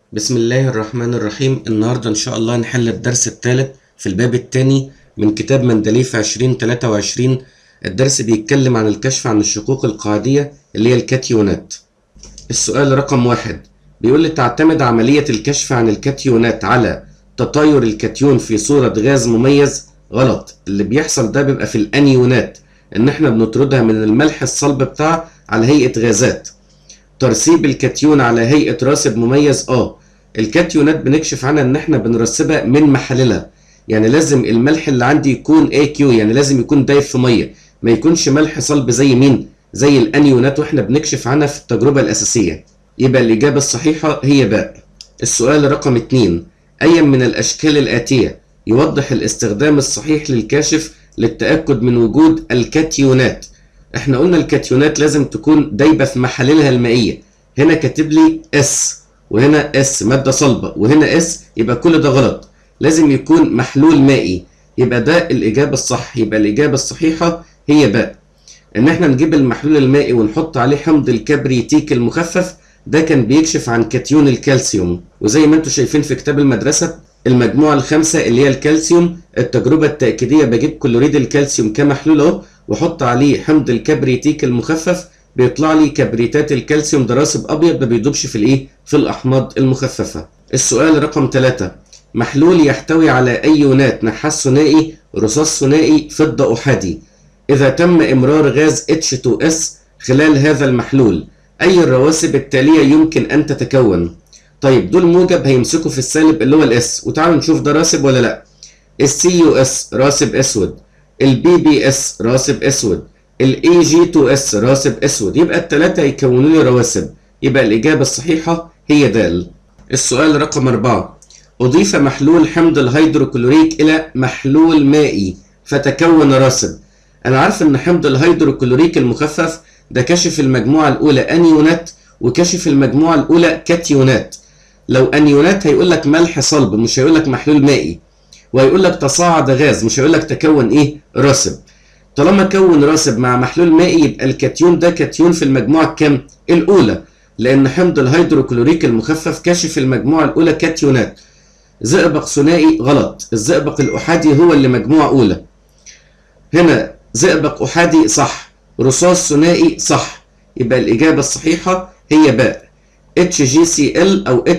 بسم الله الرحمن الرحيم النهاردة إن شاء الله نحل الدرس الثالث في الباب الثاني من كتاب مندليف 2023 الدرس بيتكلم عن الكشف عن الشقوق القاعدية اللي هي الكاتيونات السؤال رقم واحد بيقول لي تعتمد عملية الكشف عن الكاتيونات على تطاير الكاتيون في صورة غاز مميز غلط اللي بيحصل ده بيبقى في الأنيونات إن إحنا بنطردها من الملح الصلب بتاعها على هيئة غازات ترسيب الكاتيون على هيئة راسب مميز اه الكاتيونات بنكشف عنها ان احنا بنرسبها من محللها يعني لازم الملح اللي عندي يكون اي كيو يعني لازم يكون دايب في ميه ما يكونش ملح صلب زي مين زي الانيونات واحنا بنكشف عنها في التجربة الاساسية يبقى الاجابة الصحيحة هي باء السؤال رقم اتنين اي من الاشكال الاتية يوضح الاستخدام الصحيح للكاشف للتأكد من وجود الكاتيونات احنا قلنا الكاتيونات لازم تكون دايبه في محاللها المائيه هنا كاتب لي اس وهنا اس ماده صلبه وهنا اس يبقى كل ده غلط لازم يكون محلول مائي يبقى ده الاجابه الصح يبقى الاجابه الصحيحه هي باء ان احنا نجيب المحلول المائي ونحط عليه حمض الكبريتيك المخفف ده كان بيكشف عن كاتيون الكالسيوم وزي ما انتم شايفين في كتاب المدرسه المجموعه الخامسه اللي هي الكالسيوم التجربه التاكيديه بجيب كلوريد الكالسيوم كمحلول اهو واحط عليه حمض الكبريتيك المخفف بيطلع لي كبريتات الكالسيوم ده راسب ابيض ما بيدوبش في الايه في الاحماض المخففه السؤال رقم 3 محلول يحتوي على ايونات نحاس ثنائي رصاص ثنائي فضه احادي اذا تم امرار غاز H2S خلال هذا المحلول اي الرواسب التاليه يمكن ان تتكون طيب دول موجب هيمسكوا في السالب اللي هو الاس وتعالوا نشوف ده راسب ولا لا السي يو اس راسب اسود البي بي اس راسب اسود الاي جي 2 اس راسب اسود يبقى الثلاثه يكونوا لي رواسب يبقى الاجابه الصحيحه هي د السؤال رقم أربعة أضيف محلول حمض الهيدروكلوريك إلى محلول مائي فتكون راسب أنا عارف إن حمض الهيدروكلوريك المخفف ده كشف المجموعة الأولى أنيونات وكشف المجموعة الأولى كاتيونات لو أنيونات هيقول لك ملح صلب مش هيقول لك محلول مائي وهيقول لك تصاعد غاز مش هيقول لك تكون ايه راسب طالما كون راسب مع محلول مائي يبقى الكاتيون ده كاتيون في المجموعه الكام الاولى لان حمض الهيدروكلوريك المخفف كاشف المجموعه الاولى كاتيونات زئبق ثنائي غلط الزئبق الاحادي هو اللي مجموعه اولى هنا زئبق احادي صح رصاص ثنائي صح يبقى الاجابه الصحيحه هي باء HGCl أو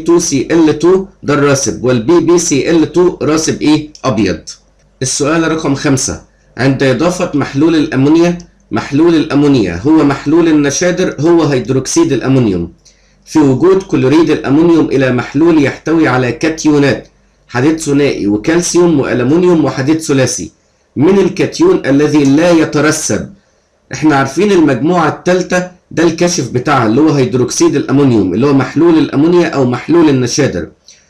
HG2Cl2 ده الراسب والبي بي سي ال 2 راسب إيه؟ أبيض. السؤال رقم خمسة عند إضافة محلول الأمونيا محلول الأمونيا هو محلول النشادر هو هيدروكسيد الأمونيوم. في وجود كلوريد الأمونيوم إلى محلول يحتوي على كاتيونات حديد ثنائي وكالسيوم وألمونيوم وحديد ثلاثي. من الكاتيون الذي لا يترسب؟ احنا عارفين المجموعة الثالثة ده الكشف بتاعها اللي هو هيدروكسيد الامونيوم اللي هو محلول الامونيا او محلول النشادر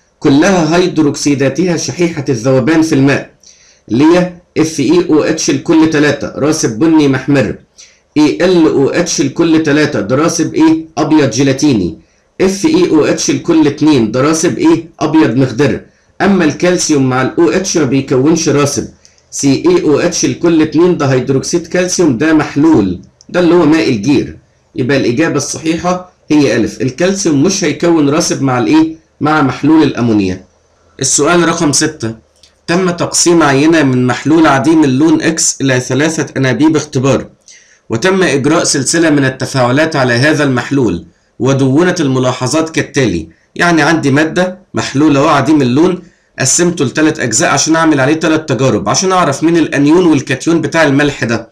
كلها هيدروكسيداتها شحيحة الذوبان في الماء اللي هي اف اي او اتش لكل 3 راسب بني محمر اي ال او اتش لكل 3 ده راسب ايه ابيض جيلاتيني اف اي او اتش لكل 2 ده راسب ايه ابيض مخضر اما الكالسيوم مع الاو اتش ما بيكونش راسب سي اي او اتش لكل 2 ده هيدروكسيد كالسيوم ده محلول ده اللي هو ماء الجير يبقى الإجابة الصحيحة هي ألف الكالسيوم مش هيكون راسب مع الإيه؟ مع محلول الأمونيا السؤال رقم ستة تم تقسيم عينة من محلول عديم اللون X إلى ثلاثة أنابيب اختبار وتم إجراء سلسلة من التفاعلات على هذا المحلول ودونت الملاحظات كالتالي يعني عندي مادة محلول أهو عديم اللون قسمته لثلاث أجزاء عشان أعمل عليه ثلاث تجارب عشان أعرف مين الأنيون والكاتيون بتاع الملح ده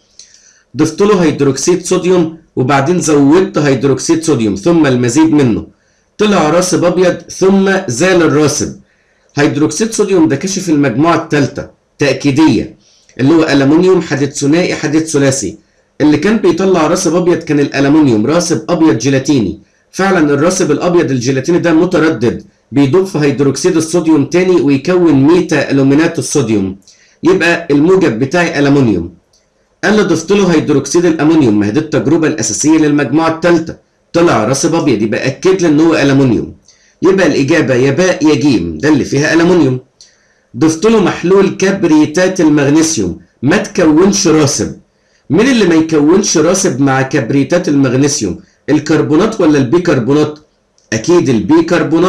ضفت له هيدروكسيد صوديوم وبعدين زودت هيدروكسيد صوديوم ثم المزيد منه طلع راسب ابيض ثم زال الراسب هيدروكسيد صوديوم ده كشف المجموعه الثالثه تاكيديه اللي هو الومنيوم حديد ثنائي حديد ثلاثي اللي كان بيطلع راسب ابيض كان الالومنيوم راسب ابيض جيلاتيني فعلا الراسب الابيض الجيلاتيني ده متردد بيدوب في هيدروكسيد الصوديوم تاني ويكون ميتا الومينات الصوديوم يبقى الموجب بتاعي الومنيوم انا ضفت له هيدروكسيد الامونيوم ما هي دي التجربه الاساسيه للمجموعه الثالثه طلع راسب ابيض يبقى اكد لي ان هو الومنيوم يبقى الاجابه يا باء يا جيم ده اللي فيها الومنيوم ضفت له محلول كبريتات المغنيسيوم ما تكونش راسب مين اللي ما يكونش راسب مع كبريتات المغنيسيوم الكربونات ولا البيكربونات اكيد البيكربونات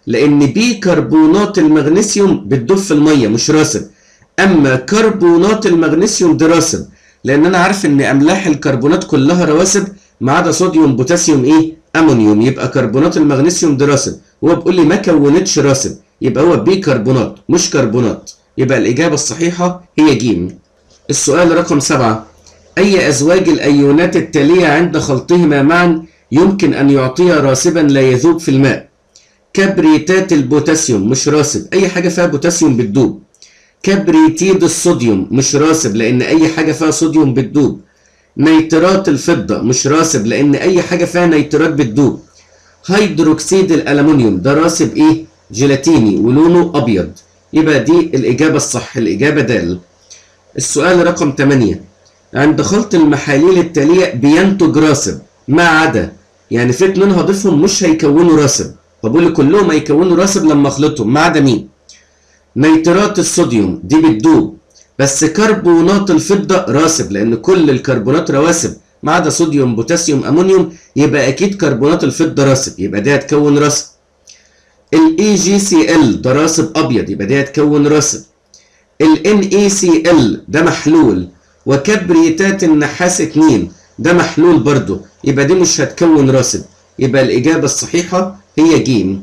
لان بيكربونات المغنيسيوم بتدوب في الميه مش راسب اما كربونات المغنيسيوم دي راسب لان انا عارف ان املاح الكربونات كلها رواسب ما عدا صوديوم بوتاسيوم ايه امونيوم يبقى كربونات المغنيسيوم دي راسب هو بيقول لي ما كونتش راسب يبقى هو بيكربونات مش كربونات يبقى الاجابه الصحيحه هي ج السؤال رقم سبعة أي أزواج الأيونات التالية عند خلطهما معا يمكن أن يعطيها راسبا لا يذوب في الماء كبريتات البوتاسيوم مش راسب أي حاجة فيها بوتاسيوم بتدوب كبريتيد الصوديوم مش راسب لأن أي حاجة فيها صوديوم بتدوب نيترات الفضة مش راسب لأن أي حاجة فيها نيترات بتدوب هيدروكسيد الألمنيوم ده راسب إيه؟ جيلاتيني ولونه أبيض يبقى دي الإجابة الصح الإجابة د السؤال رقم 8 عند خلط المحاليل التالية بينتج راسب ما عدا يعني في اتنين هضيفهم مش هيكونوا راسب فبقول لي كلهم هيكونوا راسب لما اخلطهم ما عدا مين؟ نيترات الصوديوم دي بتدوب بس كربونات الفضة راسب لأن كل الكربونات رواسب ما عدا صوديوم بوتاسيوم أمونيوم يبقى أكيد كربونات الفضة راسب يبقى دي هتكون راسب الاي جي سي ال ده راسب أبيض يبقى دي هتكون راسب ال NaCl ده محلول وكبريتات النحاس 2 ده محلول برضه يبقى دي مش هتكون راسب يبقى الإجابة الصحيحة هي ج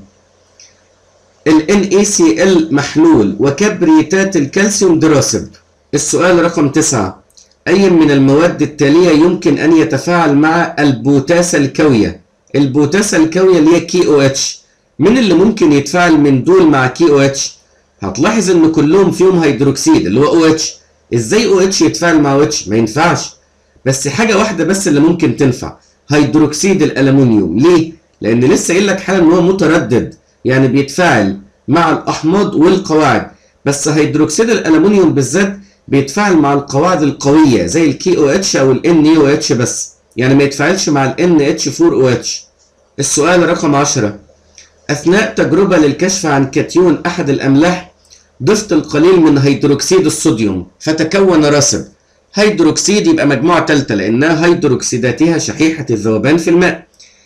ال NaCl محلول وكبريتات الكالسيوم ده راسب السؤال رقم 9 أي من المواد التالية يمكن أن يتفاعل مع البوتاسة الكاوية البوتاسة الكاوية اللي هي كي او اتش مين اللي ممكن يتفاعل من دول مع كي او اتش هتلاحظ ان كلهم فيهم هيدروكسيد اللي هو او اتش ازاي او اتش يتفاعل مع او اتش ما ينفعش بس حاجه واحده بس اللي ممكن تنفع هيدروكسيد الالومنيوم ليه لان لسه قايل لك حالا ان هو متردد يعني بيتفاعل مع الاحماض والقواعد بس هيدروكسيد الالومنيوم بالذات بيتفاعل مع القواعد القويه زي الكي او اتش او الان او اتش بس يعني ما يتفاعلش مع الان اتش 4 او اتش السؤال رقم 10 اثناء تجربه للكشف عن كاتيون احد الاملاح ضفت القليل من هيدروكسيد الصوديوم فتكون راسب هيدروكسيد يبقى مجموعة ثالثة لأنها هيدروكسيداتها شحيحة الذوبان في الماء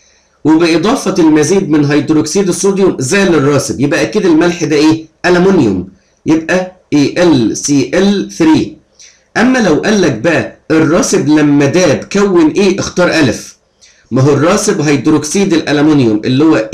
وبإضافة المزيد من هيدروكسيد الصوديوم زال الراسب يبقى أكيد الملح ده إيه؟ ألمنيوم يبقى AlCl3 أما لو قال لك بقى الراسب لما داب كون إيه؟ اختار ألف ما هو الراسب هيدروكسيد الألمنيوم اللي هو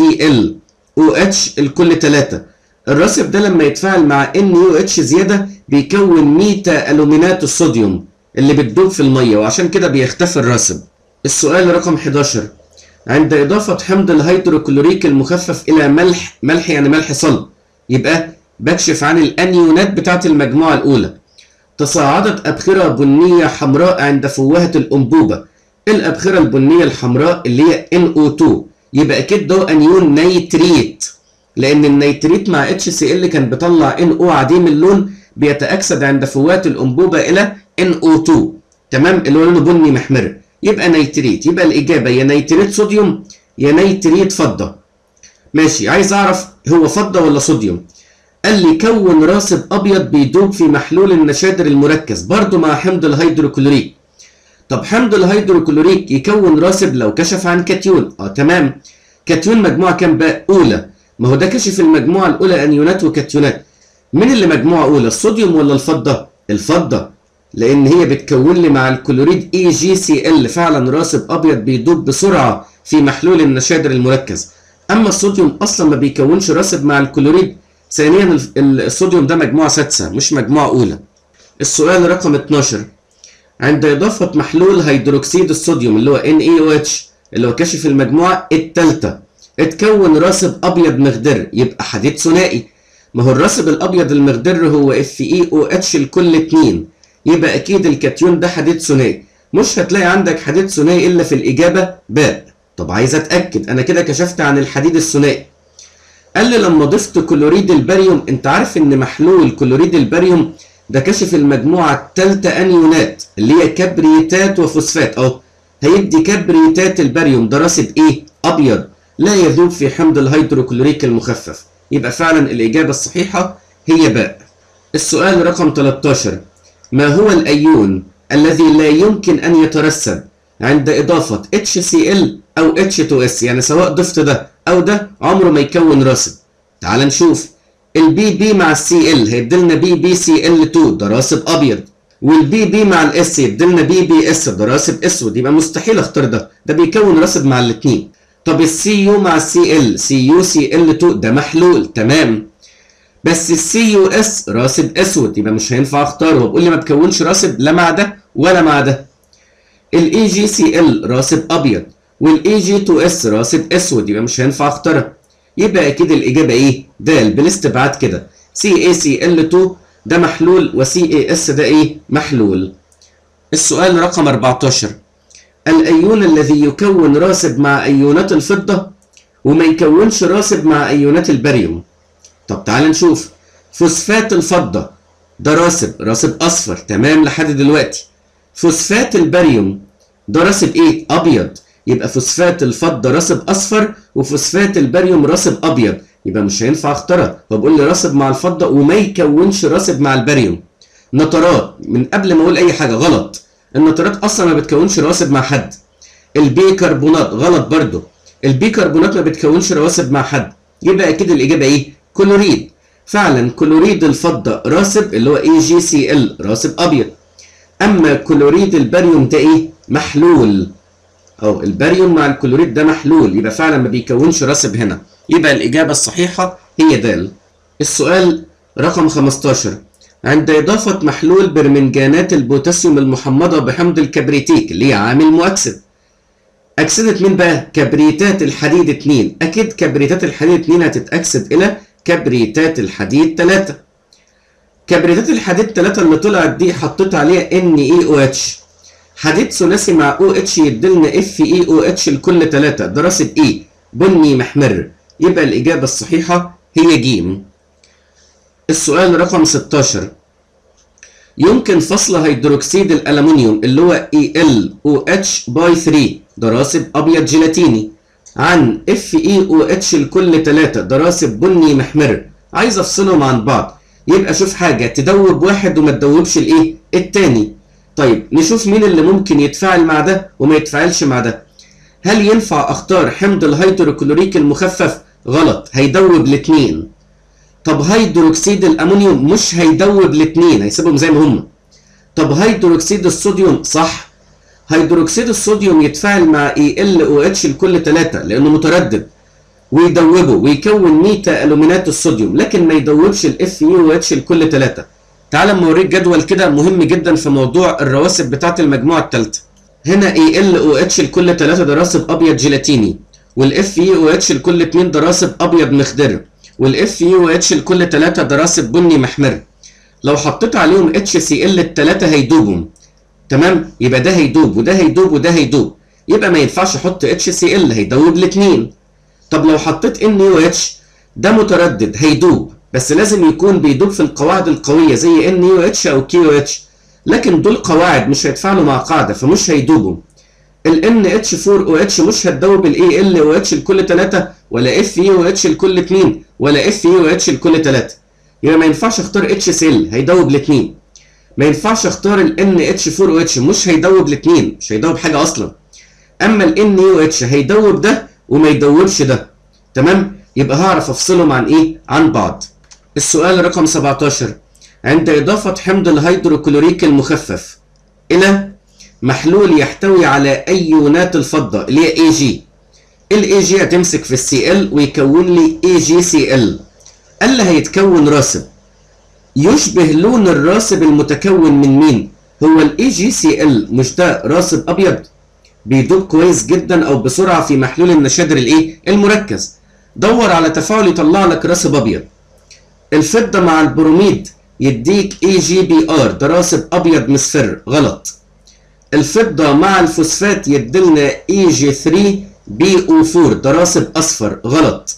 AlOH الكل 3 الراسب ده لما يتفاعل مع NaOH زيادة بيكون ميتا ألومينات الصوديوم اللي بتدوب في المية وعشان كده بيختفي الراسب السؤال رقم 11 عند إضافة حمض الهيدروكلوريك المخفف إلى ملح ملح يعني ملح صلب يبقى بكشف عن الأنيونات بتاعة المجموعة الأولى تصاعدت أبخرة بنية حمراء عند فوهة الأنبوبة الأبخرة البنية الحمراء اللي هي NO2 يبقى أكيد ده أنيون نيتريت لان النيتريت مع اتش سي ال كان بيطلع ان او عديم اللون بيتاكسد عند فوات الانبوبه الى ان او 2 تمام اللي هو لونه بني محمر يبقى نيتريت يبقى الاجابه يا نيتريت صوديوم يا نيتريت فضه ماشي عايز اعرف هو فضه ولا صوديوم قال لي كون راسب ابيض بيدوب في محلول النشادر المركز برضه مع حمض الهيدروكلوريك طب حمض الهيدروكلوريك يكون راسب لو كشف عن كاتيون اه تمام كاتيون مجموعه كام بقى اولى ما هو ده كشف المجموعة الأولى أنيونات وكاتيونات مين اللي مجموعة أولى الصوديوم ولا الفضة؟ الفضة لأن هي بتكون لي مع الكلوريد اي جي سي ال فعلا راسب أبيض بيدوب بسرعة في محلول النشادر المركز أما الصوديوم أصلا ما بيكونش راسب مع الكلوريد ثانيا الصوديوم ده مجموعة سادسة مش مجموعة أولى السؤال رقم 12 عند إضافة محلول هيدروكسيد الصوديوم اللي هو NaOH اللي هو كشف المجموعة الثالثة اتكون راسب ابيض مخضر يبقى حديد ثنائي ما هو الراسب الابيض المخضر هو اف اي او اتش الكل 2 يبقى اكيد الكاتيون ده حديد ثنائي مش هتلاقي عندك حديد ثنائي الا في الاجابه باء طب عايز اتاكد انا كده كشفت عن الحديد الثنائي قال لي لما ضفت كلوريد الباريوم انت عارف ان محلول كلوريد الباريوم ده كشف المجموعه الثالثه انيونات اللي هي كبريتات وفوسفات اهو هيدي كبريتات الباريوم ده راسب ايه ابيض لا يذوب في حمض الهيدروكلوريك المخفف يبقى فعلا الإجابة الصحيحة هي باء السؤال رقم 13 ما هو الأيون الذي لا يمكن أن يترسب عند إضافة HCl أو H2S يعني سواء ضفت ده أو ده عمره ما يكون راسب تعال نشوف البي بي مع السي ال هيديلنا بي بي سي ال 2 ده راسب ابيض والبي بي مع الاس يديلنا بي بي اس ده راسب اسود يبقى مستحيل اختار ده ده بيكون راسب مع الاثنين طب السي يو مع السي ال سي يو سي ال 2 ده محلول تمام بس السي يو اس راسب اسود يبقى مش هينفع اختاره وبقول لي ما تكونش راسب لا مع ده ولا مع ده الاي جي سي ال راسب ابيض والاي جي 2 اس راسب اسود يبقى مش هينفع اختارها يبقى اكيد الاجابه ايه د بالاستبعاد كده سي اي سي ال 2 ده محلول وسي اي اس ده ايه محلول السؤال رقم 14 الايون الذي يكون راسب مع ايونات الفضه وما يكونش راسب مع ايونات الباريوم طب تعال نشوف فوسفات الفضه ده راسب راسب اصفر تمام لحد دلوقتي فوسفات الباريوم ده راسب ايه ابيض يبقى فوسفات الفضه راسب اصفر وفوسفات الباريوم راسب ابيض يبقى مش هينفع اختارها فبقول لي راسب مع الفضه وما يكونش راسب مع الباريوم نترات من قبل ما اقول اي حاجه غلط النترات اصلا ما بتكونش رواسب مع حد البيكربونات غلط برضو البيكربونات ما بتكونش رواسب مع حد يبقى اكيد الاجابه ايه كلوريد فعلا كلوريد الفضه راسب اللي هو اي جي سي ال راسب ابيض اما كلوريد الباريوم ده ايه محلول او الباريوم مع الكلوريد ده محلول يبقى فعلا ما بيكونش راسب هنا يبقى الاجابه الصحيحه هي د السؤال رقم 15 عند إضافة محلول برمنجانات البوتاسيوم المحمضة بحمض الكبريتيك اللي هي عامل مؤكسد أكسدة مين بقى؟ كبريتات الحديد 2 أكيد كبريتات الحديد 2 هتتأكسد إلى كبريتات الحديد 3 كبريتات الحديد 3 اللي طلعت دي حطيت عليها NeOH حديد ثلاثي مع OH يديلنا FeOH لكل 3 ده راسب إيه؟ بني محمر يبقى الإجابة الصحيحة هي جيم السؤال رقم 16 يمكن فصل هيدروكسيد الألمنيوم اللي هو ElOH باي 3 ده راسب أبيض جيلاتيني عن FeOH لكل 3 ده راسب بني محمر عايز أفصلهم عن بعض يبقى شوف حاجة تدوب واحد وما تدوبش الإيه التاني طيب نشوف مين اللي ممكن يتفاعل مع ده وما يتفاعلش مع ده هل ينفع أختار حمض الهيدروكلوريك المخفف غلط هيدوب الاتنين طب هيدروكسيد الامونيوم مش هيدوب الاثنين هيسيبهم زي ما هم طب هيدروكسيد الصوديوم صح هيدروكسيد الصوديوم يتفاعل مع اي ال او اتش لكل 3 لانه متردد ويدوبه ويكون ميتا الومينات الصوديوم لكن ما يدوبش الاف اي او اتش لكل 3 تعال اما اوريك جدول كده مهم جدا في موضوع الرواسب بتاعه المجموعه الثالثه هنا اي ال او اتش لكل 3 ده راسب ابيض جيلاتيني والاف اي او اتش لكل 2 ده راسب ابيض مخضر والاف يو اتش لكل 3 ده راسب بني محمر لو حطيت عليهم اتش سي ال الثلاثه هيدوبوا تمام يبقى ده هيدوب وده هيدوب وده هيدوب يبقى ما ينفعش احط اتش سي ال هيدوب الاثنين طب لو حطيت ان يو اتش ده متردد هيدوب بس لازم يكون بيدوب في القواعد القويه زي ان يو اتش او كيو اتش لكن دول قواعد مش هيتفاعلوا مع قاعده فمش هيدوبوا ال NH4 OH مش هتدوب ال ALOH لكل 3 ولا FeOH لكل 2 ولا FeOH لكل 3 يبقى ما ينفعش اختار HCl هيدوب الاثنين ما ينفعش اختار ال NH4OH مش هيدوب الاثنين مش هيدوب حاجه اصلا اما ال NaOH هيدوب ده وما يدوبش ده تمام يبقى هعرف افصلهم عن ايه عن بعض السؤال رقم 17 عند اضافه حمض الهيدروكلوريك المخفف الى محلول يحتوي على ايونات الفضه اللي هي اي جي الاي جي هتمسك في السي ال ويكون لي اي جي سي ال قال لي هيتكون راسب يشبه لون الراسب المتكون من مين هو الاي جي سي ال مش ده راسب ابيض بيدوب كويس جدا او بسرعه في محلول النشادر الايه المركز دور على تفاعل يطلع لك راسب ابيض الفضه مع البروميد يديك اي جي بي ار ده راسب ابيض مصفر غلط الفضة مع الفوسفات يدلنا اي جي 3 بي او 4 ده راسب اصفر غلط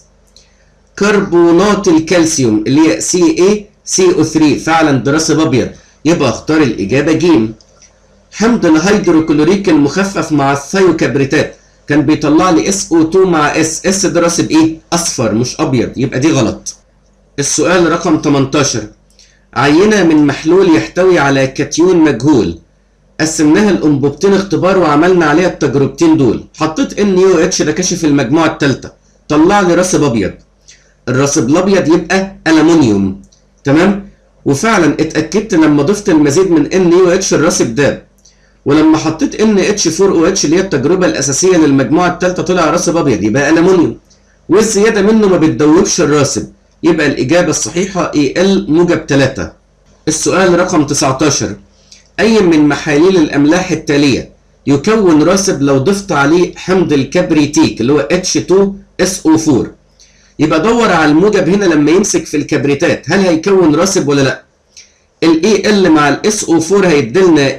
كربونات الكالسيوم اللي هي سي اي سي او 3 فعلا ده راسب ابيض يبقى اختار الاجابة جيم حمض الهيدروكلوريك المخفف مع الثيوكبريتات كان بيطلع لي اس او 2 مع اس اس ده راسب ايه اصفر مش ابيض يبقى دي غلط السؤال رقم 18 عينة من محلول يحتوي على كاتيون مجهول قسمناها لانبوبتين اختبار وعملنا عليها التجربتين دول حطيت ان يو اتش ده كشف المجموعه الثالثه طلع لي راسب ابيض الراسب الابيض يبقى الومنيوم تمام وفعلا اتاكدت لما ضفت المزيد من ان يو اتش الراسب داب ولما حطيت ان اتش 4 او اتش اللي هي التجربه الاساسيه للمجموعه الثالثه طلع راسب ابيض يبقى الومنيوم والزياده منه ما بتدوبش الراسب يبقى الاجابه الصحيحه اي ال موجب 3 السؤال رقم 19 اي من محاليل الاملاح التاليه يكون راسب لو ضفت عليه حمض الكبريتيك اللي هو H2SO4 يبقى دور على الموجب هنا لما يمسك في الكبريتات هل هيكون راسب ولا لا ال AL مع ال SO4 هيديلنا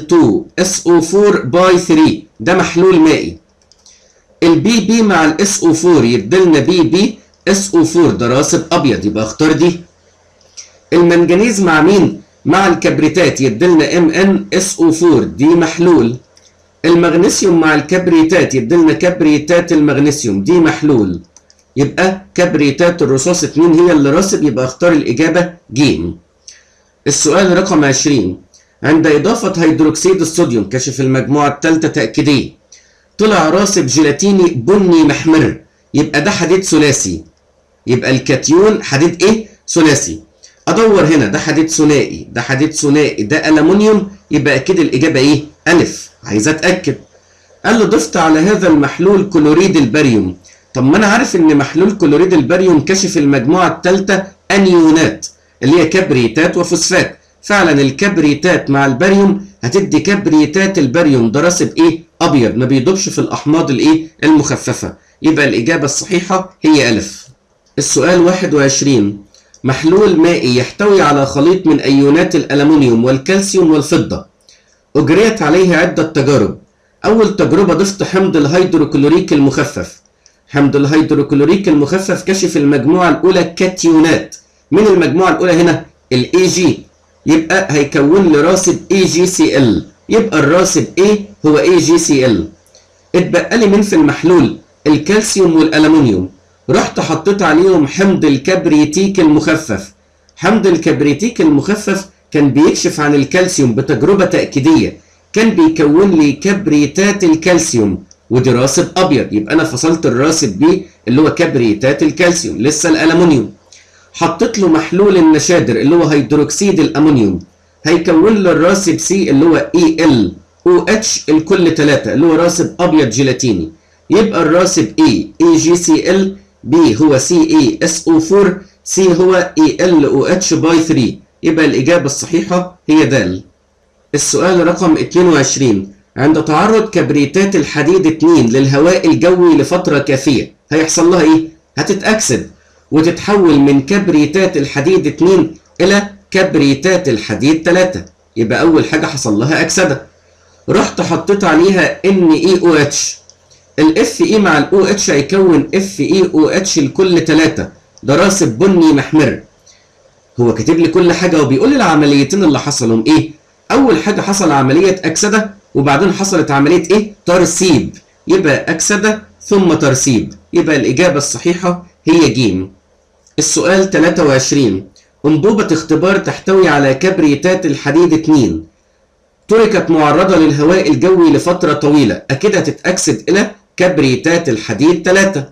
AL2SO4 باي 3 ده محلول مائي ال BB مع ال SO4 يديلنا BB SO4 ده راسب ابيض يبقى اختار دي المنجنيز مع مين مع الكبريتات يديلنا MnSO4 دي محلول المغنيسيوم مع الكبريتات يديلنا كبريتات المغنيسيوم دي محلول يبقى كبريتات الرصاص 2 هي اللي راسب يبقى اختار الإجابة ج السؤال رقم 20 عند إضافة هيدروكسيد الصوديوم كشف المجموعة الثالثة تأكيدية طلع راسب جيلاتيني بني محمر يبقى ده حديد ثلاثي يبقى الكاتيون حديد ايه ثلاثي ادور هنا ده حديد ثنائي ده حديد ثنائي ده ألمونيوم يبقى اكيد الإجابة ايه ألف عايز اتأكد قال له ضفت على هذا المحلول كلوريد الباريوم طب ما انا عارف ان محلول كلوريد الباريوم كشف المجموعه الثالثه انيونات اللي هي كبريتات وفوسفات فعلا الكبريتات مع الباريوم هتدي كبريتات الباريوم ده راسب ايه ابيض ما بيدوبش في الاحماض الايه المخففه يبقى الاجابه الصحيحه هي الف السؤال 21 محلول مائي يحتوي على خليط من ايونات الالومنيوم والكالسيوم والفضه اجريت عليه عده تجارب اول تجربه ضفت حمض الهيدروكلوريك المخفف حمض الهيدروكلوريك المخفف كشف المجموعة الأولى كاتيونات من المجموعة الأولى هنا ال AG يبقى هيكون لي راسب AgCl يبقى الراسب A هو AgCl اتبقى لي مين في المحلول الكالسيوم والألمنيوم رحت حطيت عليهم حمض الكبريتيك المخفف حمض الكبريتيك المخفف كان بيكشف عن الكالسيوم بتجربة تأكيدية كان بيكون لي كبريتات الكالسيوم ودي راسب ابيض يبقى انا فصلت الراسب بيه اللي هو كبريتات الكالسيوم لسه الالومنيوم حطيت له محلول النشادر اللي هو هيدروكسيد الامونيوم هيكون لي الراسب سي اللي هو اي ال او اتش الكل 3 اللي هو راسب ابيض جيلاتيني يبقى الراسب اي اي جي سي ال بي هو سي اي اس او 4 سي هو اي ال او اتش باي 3 يبقى الاجابه الصحيحه هي د السؤال رقم 22 عند تعرض كبريتات الحديد 2 للهواء الجوي لفترة كافية هيحصل لها ايه؟ هتتأكسد وتتحول من كبريتات الحديد 2 إلى كبريتات الحديد 3 يبقى أول حاجة حصل لها أكسدة رحت حطيت عليها NeOH ال Fe مع ال OH هيكون FeOH لكل 3 ده راسب بني محمر هو كاتب لي كل حاجة وبيقول لي العمليتين اللي حصلوا ايه؟ أول حاجة حصل عملية أكسدة وبعدين حصلت عملية ايه؟ ترسيب يبقى أكسدة ثم ترسيب يبقى الإجابة الصحيحة هي ج السؤال 23 أنبوبة اختبار تحتوي على كبريتات الحديد 2 تركت معرضة للهواء الجوي لفترة طويلة أكيد هتتأكسد إلى كبريتات الحديد 3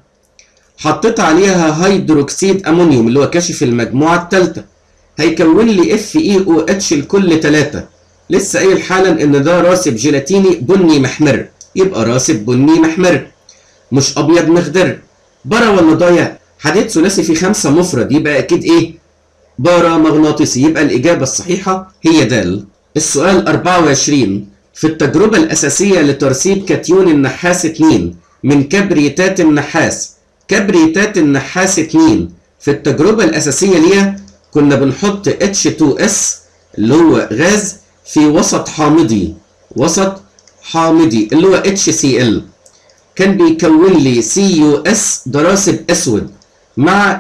حطيت عليها هيدروكسيد أمونيوم اللي هو كشف المجموعة الثالثة هيكون لي اف اي او اتش لكل 3 لسه قايل حالا ان ده راسب جيلاتيني بني محمر يبقى راسب بني محمر مش ابيض مخضر برا ولا ضايع حديد ثلاثي في خمسة مفرد يبقى اكيد ايه بارا مغناطيسي يبقى الاجابة الصحيحة هي د السؤال 24 في التجربة الأساسية لترسيب كاتيون النحاس 2 من كبريتات النحاس كبريتات النحاس 2 في التجربة الأساسية ليها كنا بنحط H2S اللي هو غاز في وسط حامضي وسط حامضي اللي هو HCl كان بيكون لي CuS ده راسب اسود مع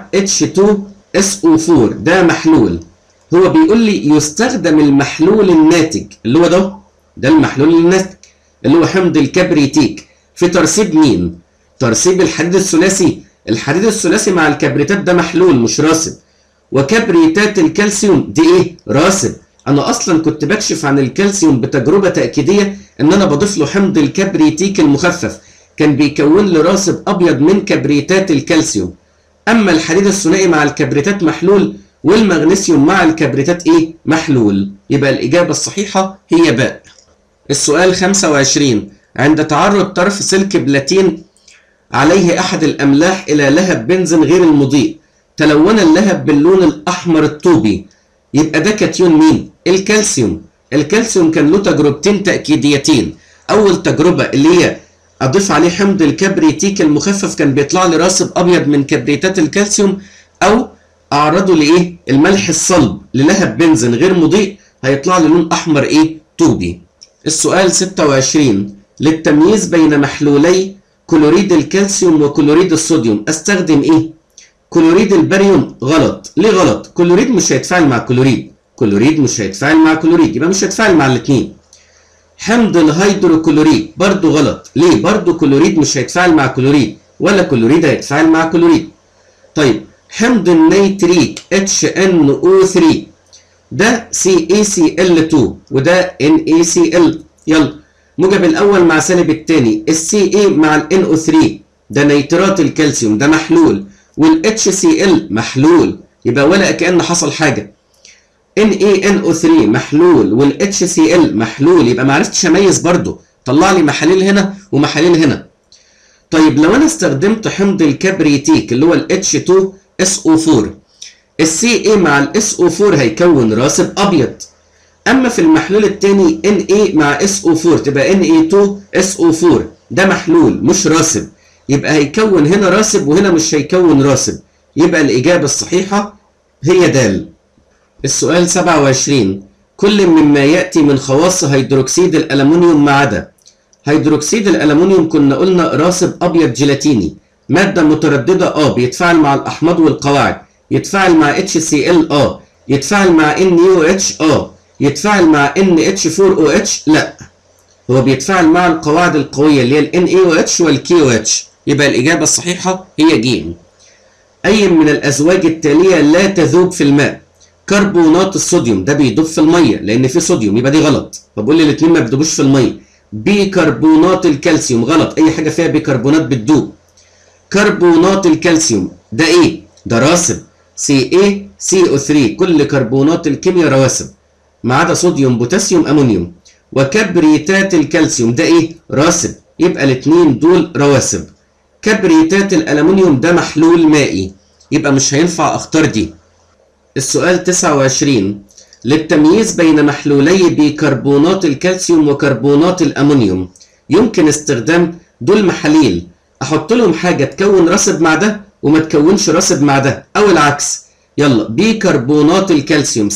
H2SO4 ده محلول هو بيقول لي يستخدم المحلول الناتج اللي هو ده ده المحلول الناتج اللي هو حمض الكبريتيك في ترسيب مين ترسيب الحديد الثلاثي الحديد الثلاثي مع الكبريتات ده محلول مش راسب وكبريتات الكالسيوم دي ايه راسب انا اصلا كنت بكشف عن الكالسيوم بتجربه تاكيديه ان انا بضيف له حمض الكبريتيك المخفف كان بيكون لي راسب ابيض من كبريتات الكالسيوم اما الحديد الثنائي مع الكبريتات محلول والمغنيسيوم مع الكبريتات ايه محلول يبقى الاجابه الصحيحه هي باء السؤال 25 عند تعرض طرف سلك بلاتين عليه احد الاملاح الى لهب بنزين غير المضيء تلون اللهب باللون الاحمر الطوبي يبقى ده كاتيون مين الكالسيوم الكالسيوم كان له تجربتين تاكيديتين اول تجربه اللي هي اضيف عليه حمض الكبريتيك المخفف كان بيطلع لي راسب ابيض من كبريتات الكالسيوم او اعرضه لايه الملح الصلب للهب بنزين غير مضيء هيطلع لي لون احمر ايه طوبي السؤال 26 للتمييز بين محلولي كلوريد الكالسيوم وكلوريد الصوديوم استخدم ايه كلوريد الباريوم غلط ليه غلط كلوريد مش هيتفاعل مع كلوريد كلوريد مش هيتفاعل مع كلوريد يبقى مش هيتفاعل مع الاثنين حمض الهيدروكلوريد برضو غلط ليه برضو كلوريد مش هيتفاعل مع كلوريد ولا كلوريد هيتفاعل مع كلوريد طيب حمض النيتريك HNO3 ده CaCl2 وده NaCl يلا موجب الاول مع سالب الثاني السي اي مع ال NO3 ده نيترات الكالسيوم ده محلول وال HCl محلول يبقى ولا كأن حصل حاجه NaNO3 محلول وال HCl محلول يبقى ما عرفتش اميز برضو طلع لي محاليل هنا ومحاليل هنا طيب لو انا استخدمت حمض الكبريتيك اللي هو ال H2SO4 السي اي مع ال SO4 هيكون راسب ابيض اما في المحلول الثاني Na مع SO4 تبقى Na2SO4 ده محلول مش راسب يبقى هيكون هنا راسب وهنا مش هيكون راسب يبقى الاجابه الصحيحه هي د السؤال 27 كل مما ياتي من خواص هيدروكسيد الالومنيوم ما عدا هيدروكسيد الالومنيوم كنا قلنا راسب ابيض جيلاتيني ماده متردده اه بيتفاعل مع الاحماض والقواعد يتفاعل مع HCl اه يتفاعل مع NaOH اه يتفاعل مع NH4OH لا هو بيتفاعل مع القواعد القويه اللي هي ال NaOH وال KOH يبقى الاجابه الصحيحه هي ج اي من الازواج التاليه لا تذوب في الماء كربونات الصوديوم ده بيدوب في الميه لان في صوديوم يبقى دي غلط فبقول لي الاثنين ما بيدوبوش في الميه بيكربونات الكالسيوم غلط اي حاجه فيها بيكربونات بتدوب كربونات الكالسيوم ده ايه ده راسب CaCO3 كل كربونات الكيمياء رواسب ما عدا صوديوم بوتاسيوم امونيوم وكبريتات الكالسيوم ده ايه راسب يبقى الاثنين دول رواسب كبريتات الالومنيوم ده محلول مائي يبقى مش هينفع اختار دي السؤال 29 للتمييز بين محلولي بيكربونات الكالسيوم وكربونات الامونيوم يمكن استخدام دول محاليل احط لهم حاجه تكون راسب مع ده وما تكونش راسب مع ده او العكس يلا بيكربونات الكالسيوم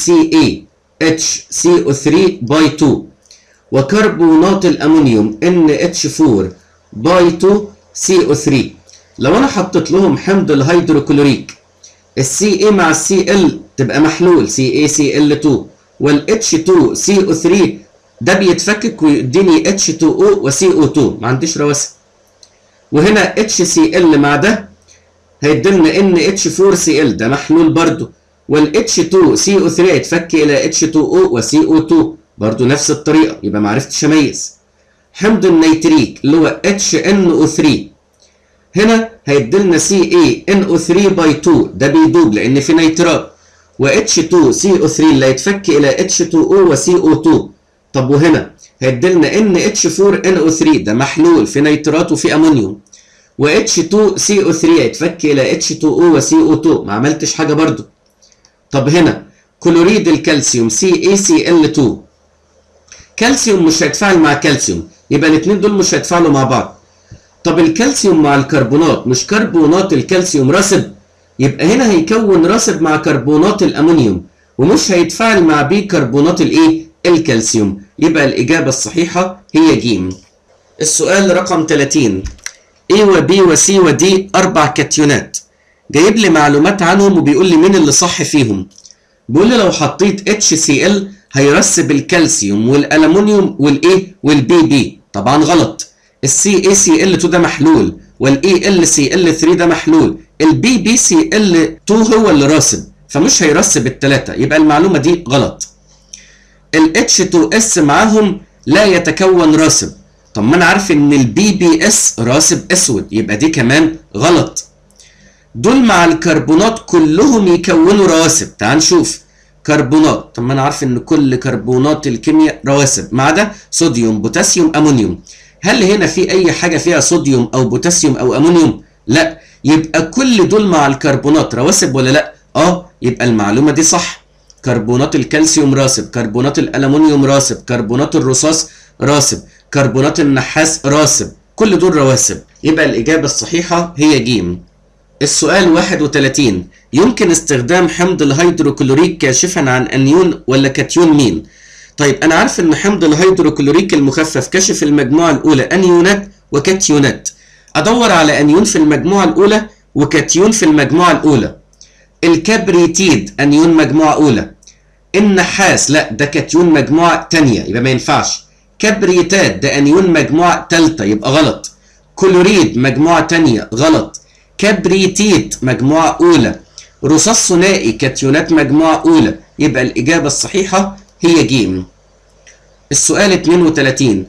CaHCO3 باي 2 وكربونات الامونيوم NH4 باي 2 CO3 لو انا حطيت لهم حمض الهيدروكلوريك السي اي مع السي ال تبقى محلول سي اي سي ال 2 والاتش 2 سي او 3 ده بيتفكك ويديني اتش 2 او وسي او 2 ما عنديش رواسب وهنا اتش سي ال مع ده هيديلنا ان اتش 4 سي ال ده محلول برضو والاتش 2 سي او 3 هيتفك الى اتش 2 او وسي او 2 برضو نفس الطريقه يبقى ما عرفتش اميز حمض النيتريك اللي هو اتش ان او 3 هنا هيديلنا سي اي ان او 3 باي 2 ده بيدوب لان في نيترات و اتش 2 سي او 3 اللي هيتفك الى اتش 2 او وسي او 2 طب وهنا هيديلنا ان اتش 4 ان او 3 ده محلول في نيترات وفي امونيوم و اتش 2 سي او 3 هيتفك الى اتش 2 او وسي او 2 ما عملتش حاجه برضو طب هنا كلوريد الكالسيوم سي اي سي ال 2 كالسيوم مش هيتفاعل مع كالسيوم يبقى الاثنين دول مش هيتفاعلوا مع بعض طب الكالسيوم مع الكربونات مش كربونات الكالسيوم راسب يبقى هنا هيكون راسب مع كربونات الامونيوم ومش هيتفاعل مع بيكربونات الايه الكالسيوم يبقى الاجابه الصحيحه هي ج السؤال رقم 30 A و B و C و D اربع كاتيونات جايب لي معلومات عنهم وبيقول لي مين اللي صح فيهم بيقول لي لو حطيت HCl هيرسب الكالسيوم والالومنيوم والايه والبي بي طبعا غلط السي اي سي ال 2 ده محلول والاي ال سي ال 3 ده محلول البي بي سي ال 2 هو اللي راسب فمش هيرسب الثلاثه يبقى المعلومه دي غلط ال اتش 2 اس معاهم لا يتكون راسب طب ما انا عارف ان البي بي اس راسب اسود يبقى دي كمان غلط دول مع الكربونات كلهم يكونوا رواسب تعال نشوف كربونات طب ما انا عارف ان كل كربونات الكيمياء رواسب ما عدا صوديوم بوتاسيوم امونيوم هل هنا في اي حاجه فيها صوديوم او بوتاسيوم او امونيوم لا يبقى كل دول مع الكربونات رواسب ولا لا اه يبقى المعلومه دي صح كربونات الكالسيوم راسب كربونات الالومنيوم راسب كربونات الرصاص راسب كربونات النحاس راسب كل دول رواسب يبقى الاجابه الصحيحه هي جيم السؤال 31 يمكن استخدام حمض الهيدروكلوريك كاشفا عن انيون ولا كاتيون مين طيب انا عارف ان حمض الهيدروكلوريك المخفف كشف المجموعه الاولى انيونات وكاتيونات ادور على انيون في المجموعه الاولى وكاتيون في المجموعه الاولى الكبريتيد انيون مجموعه اولى النحاس لا ده كاتيون مجموعه تانية يبقى ما ينفعش كبريتات ده انيون مجموعه ثالثه يبقى غلط كلوريد مجموعه تانية غلط كبريتيت مجموعه اولى رصاص ثنائي كاتيونات مجموعه اولى يبقى الاجابه الصحيحه هي جيم السؤال 32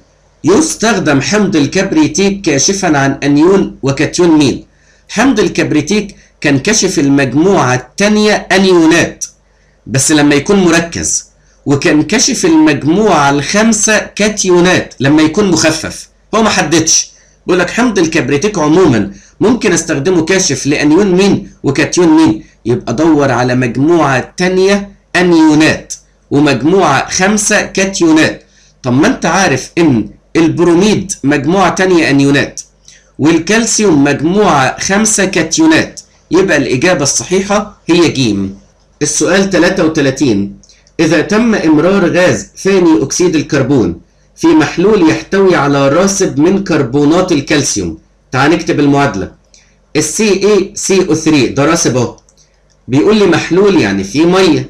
يستخدم حمض الكبريتيك كاشفا عن انيون وكاتيون مين حمض الكبريتيك كان كشف المجموعة الثانية انيونات بس لما يكون مركز وكان كشف المجموعة الخامسة كاتيونات لما يكون مخفف هو ما حددش بيقول لك حمض الكبريتيك عموما ممكن استخدمه كاشف لانيون مين وكاتيون مين يبقى دور على مجموعة تانية انيونات ومجموعة خمسة كاتيونات طب ما انت عارف ان البروميد مجموعة تانية انيونات والكالسيوم مجموعة خمسة كاتيونات يبقى الإجابة الصحيحة هي جيم السؤال 33 إذا تم إمرار غاز ثاني أكسيد الكربون في محلول يحتوي على راسب من كربونات الكالسيوم تعال نكتب المعادلة ال CaCO3 ده راسب اهو بيقول لي محلول يعني فيه مية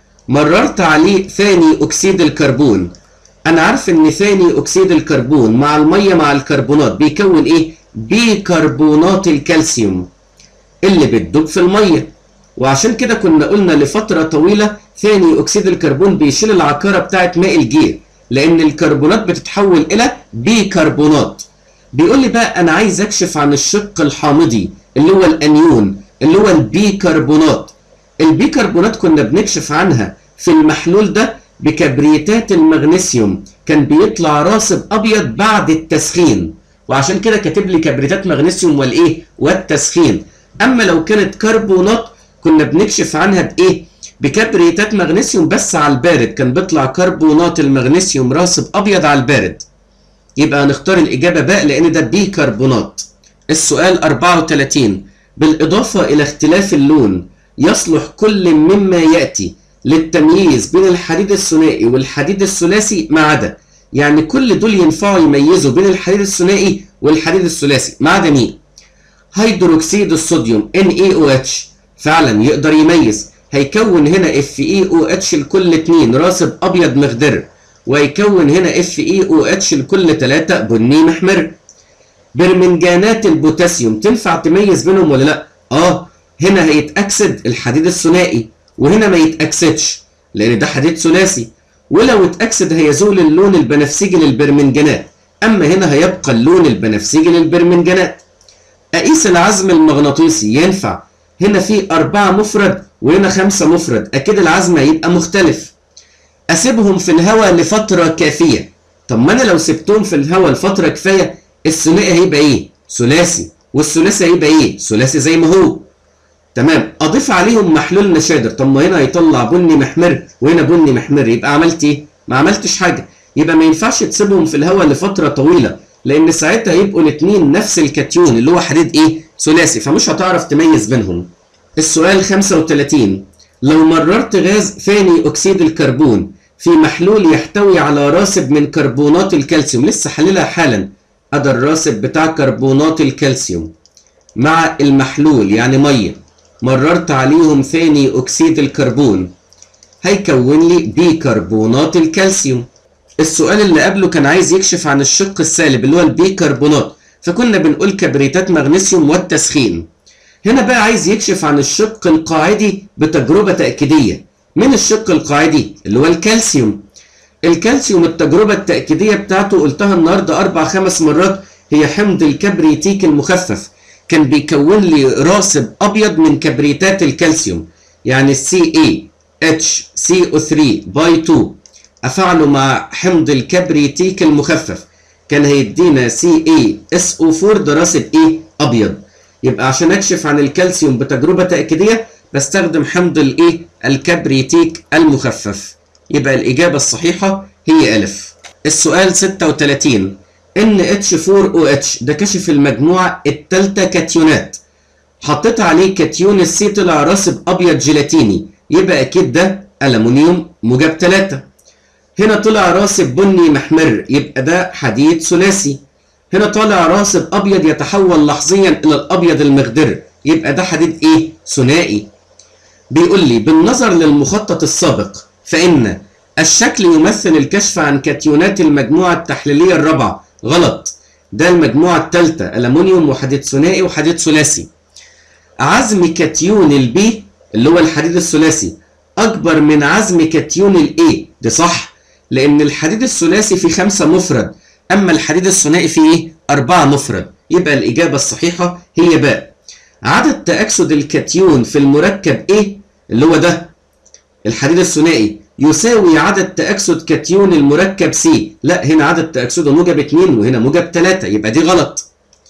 مررت عليه ثاني أكسيد الكربون أنا عارف إن ثاني أكسيد الكربون مع المية مع الكربونات بيكون إيه؟ بيكربونات الكالسيوم اللي بتدوب في المية وعشان كده كنا قلنا لفترة طويلة ثاني أكسيد الكربون بيشيل العكارة بتاعة ماء الجير لأن الكربونات بتتحول إلى بيكربونات بيقول لي بقى أنا عايز أكشف عن الشق الحامضي اللي هو الأنيون اللي هو البيكربونات البيكربونات كنا بنكشف عنها في المحلول ده بكبريتات المغنيسيوم كان بيطلع راسب أبيض بعد التسخين وعشان كده كاتب لي كبريتات مغنيسيوم والايه والتسخين اما لو كانت كربونات كنا بنكشف عنها بايه بكبريتات مغنيسيوم بس على البارد كان بيطلع كربونات المغنيسيوم راسب ابيض على البارد يبقى هنختار الاجابه باء لان ده بيكربونات السؤال 34 بالاضافه الى اختلاف اللون يصلح كل مما ياتي للتمييز بين الحديد الثنائي والحديد الثلاثي ما عدا يعني كل دول ينفعوا يميزوا بين الحديد الثنائي والحديد الثلاثي ما عدا مين هيدروكسيد الصوديوم NaOH فعلا يقدر يميز هيكون هنا FeOH لكل اتنين راسب ابيض مخضر وهيكون هنا FeOH لكل تلاتة بني محمر برمنجانات البوتاسيوم تنفع تميز بينهم ولا لا اه هنا هيتأكسد الحديد الثنائي وهنا ما يتأكسدش لان ده حديد ثلاثي ولو اتأكسد هيزول اللون البنفسجي للبرمنجانات اما هنا هيبقى اللون البنفسجي للبرمنجانات اقيس العزم المغناطيسي ينفع هنا في أربعة مفرد وهنا خمسة مفرد أكيد العزم هيبقى مختلف أسيبهم في الهواء لفترة كافية طب ما أنا لو سبتهم في الهواء لفترة كفاية الثنائي هيبقى إيه؟ ثلاثي والثلاثي هيبقى إيه؟ ثلاثي زي ما هو تمام أضيف عليهم محلول نشادر طب ما هنا هيطلع بني محمر وهنا بني محمر يبقى عملت إيه؟ ما عملتش حاجة يبقى ما ينفعش تسيبهم في الهواء لفترة طويلة لان ساعتها يبقوا الاثنين نفس الكاتيون اللي هو حديد ايه ثلاثي فمش هتعرف تميز بينهم السؤال 35 لو مررت غاز ثاني اكسيد الكربون في محلول يحتوي على راسب من كربونات الكالسيوم لسه حللها حالا ادى الراسب بتاع كربونات الكالسيوم مع المحلول يعني ميه مررت عليهم ثاني اكسيد الكربون هيكون لي بيكربونات الكالسيوم السؤال اللي قبله كان عايز يكشف عن الشق السالب اللي هو البيكربونات فكنا بنقول كبريتات مغنيسيوم والتسخين هنا بقى عايز يكشف عن الشق القاعدي بتجربة تأكيدية من الشق القاعدي اللي هو الكالسيوم الكالسيوم التجربة التأكيدية بتاعته قلتها النهاردة أربع خمس مرات هي حمض الكبريتيك المخفف كان بيكون لي راسب ابيض من كبريتات الكالسيوم يعني السي اي اتش سي او 3 باي 2 افعله مع حمض الكبريتيك المخفف كان هيدينا سي اي اس او 4 ده راسب ايه ابيض يبقى عشان اكشف عن الكالسيوم بتجربه تاكيديه بستخدم حمض الايه الكبريتيك المخفف يبقى الاجابه الصحيحه هي الف السؤال 36 ان اتش 4 او اتش ده كشف المجموعه الثالثه كاتيونات حطيت عليه كاتيون السي طلع راسب ابيض جيلاتيني يبقى اكيد ده الومنيوم موجب 3 هنا طلع راسب بني محمر يبقى ده حديد ثلاثي هنا طالع راسب ابيض يتحول لحظيا الى الابيض المخضر يبقى ده حديد ايه ثنائي بيقول لي بالنظر للمخطط السابق فان الشكل يمثل الكشف عن كاتيونات المجموعه التحليليه الرابعه غلط ده المجموعه الثالثه الومنيوم وحديد ثنائي وحديد ثلاثي عزم كاتيون البي اللي هو الحديد الثلاثي اكبر من عزم كاتيون الاي ده صح لان الحديد الثلاثي فيه خمسة مفرد اما الحديد الثنائي فيه ايه أربعة مفرد يبقى الاجابة الصحيحة هي باء عدد تأكسد الكاتيون في المركب ايه اللي هو ده الحديد الثنائي يساوي عدد تأكسد كاتيون المركب سي لا هنا عدد تأكسده موجب 2 وهنا موجب 3 يبقى دي غلط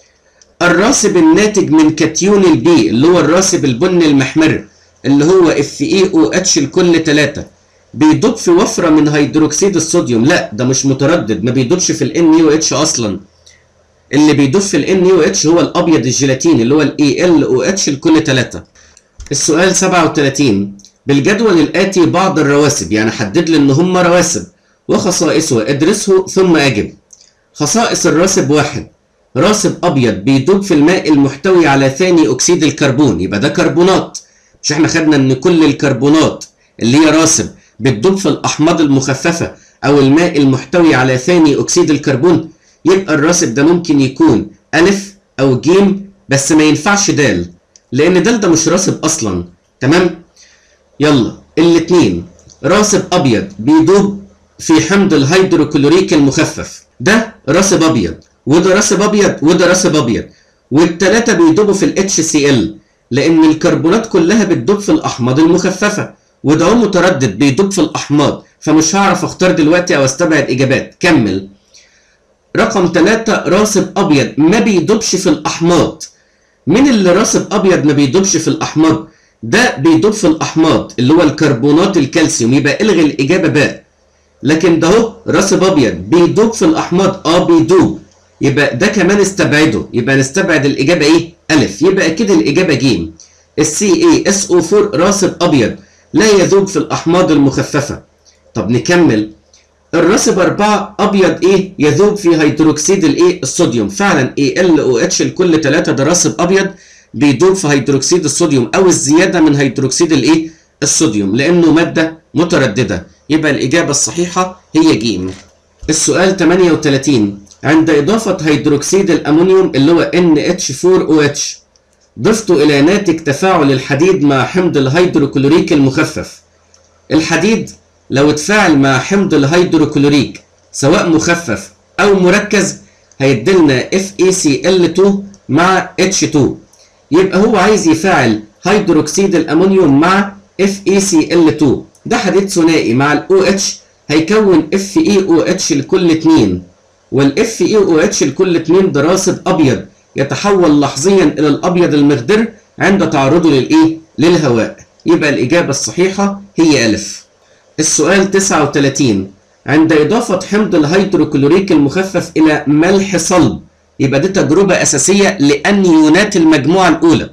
الراسب الناتج من كاتيون البي اللي هو الراسب البني المحمر اللي هو اف اي او اتش لكل 3 بيدوب في وفره من هيدروكسيد الصوديوم لا ده مش متردد ما بيدوبش في الان يو اتش اصلا اللي بيدوب في الان يو اتش هو الابيض الجيلاتيني اللي هو الاي ال او اتش لكل 3 السؤال 37 بالجدول الاتي بعض الرواسب يعني حدد لي ان هم رواسب وخصائصه ادرسه ثم اجب خصائص الراسب واحد راسب ابيض بيدوب في الماء المحتوي على ثاني اكسيد الكربون يبقى ده كربونات مش احنا خدنا ان كل الكربونات اللي هي راسب بتدوب في الاحماض المخففه او الماء المحتوي على ثاني اكسيد الكربون يبقى الراسب ده ممكن يكون الف او جيم بس ما ينفعش دال لان دال ده مش راسب اصلا تمام يلا الاتنين راسب ابيض بيدوب في حمض الهيدروكلوريك المخفف ده راسب ابيض وده راسب ابيض وده راسب ابيض والتلاته بيدوبوا في الاتش سي ال لان الكربونات كلها بتدوب في الاحماض المخففه وده هو متردد بيدوب في الاحماض فمش هعرف اختار دلوقتي او استبعد اجابات كمل رقم ثلاثة راسب ابيض ما بيدوبش في الاحماض مين اللي راسب ابيض ما بيدوبش في الاحماض ده بيدوب في الاحماض اللي هو الكربونات الكالسيوم يبقى الغي الاجابه باء لكن ده اهو راسب ابيض بيدوب في الاحماض اه بيدوب يبقى ده كمان استبعده يبقى نستبعد الاجابه ايه الف يبقى كده الاجابه جيم السي اي اس او 4 راسب ابيض لا يذوب في الاحماض المخففه طب نكمل الراسب 4 ابيض ايه يذوب في هيدروكسيد الايه الصوديوم فعلا اي ال او اتش لكل 3 ده راسب ابيض بيدوب في هيدروكسيد الصوديوم او الزياده من هيدروكسيد الايه الصوديوم لانه ماده متردده يبقى الاجابه الصحيحه هي جيم السؤال 38 عند اضافه هيدروكسيد الامونيوم اللي هو NH4OH ضفته الى ناتج تفاعل الحديد مع حمض الهيدروكلوريك المخفف الحديد لو اتفاعل مع حمض الهيدروكلوريك سواء مخفف او مركز هيديلنا FeCl2 مع H2 يبقى هو عايز يفاعل هيدروكسيد الامونيوم مع FeCl2 ده حديد ثنائي مع ال OH هيكون FeOH لكل اتنين والاف اي او اتش لكل اتنين ده راسب ابيض يتحول لحظيا الى الابيض المخضر عند تعرضه للايه للهواء يبقى الاجابه الصحيحه هي الف السؤال 39 عند اضافه حمض الهيدروكلوريك المخفف الى ملح صلب يبقى دي تجربه اساسيه لانيونات المجموعه الاولى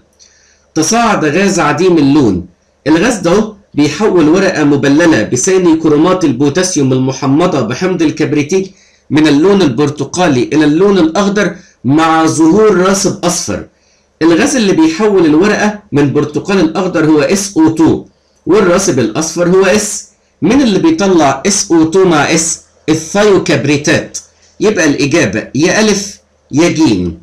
تصاعد غاز عديم اللون الغاز ده بيحول ورقه مبلله بثاني كرومات البوتاسيوم المحمضه بحمض الكبريتيك من اللون البرتقالي الى اللون الاخضر مع ظهور راسب اصفر الغاز اللي بيحول الورقه من برتقال الاخضر هو SO2 والراسب الاصفر هو S مين اللي بيطلع SO2 مع S الثايوكبريتات يبقى الاجابه يا الف يا جيم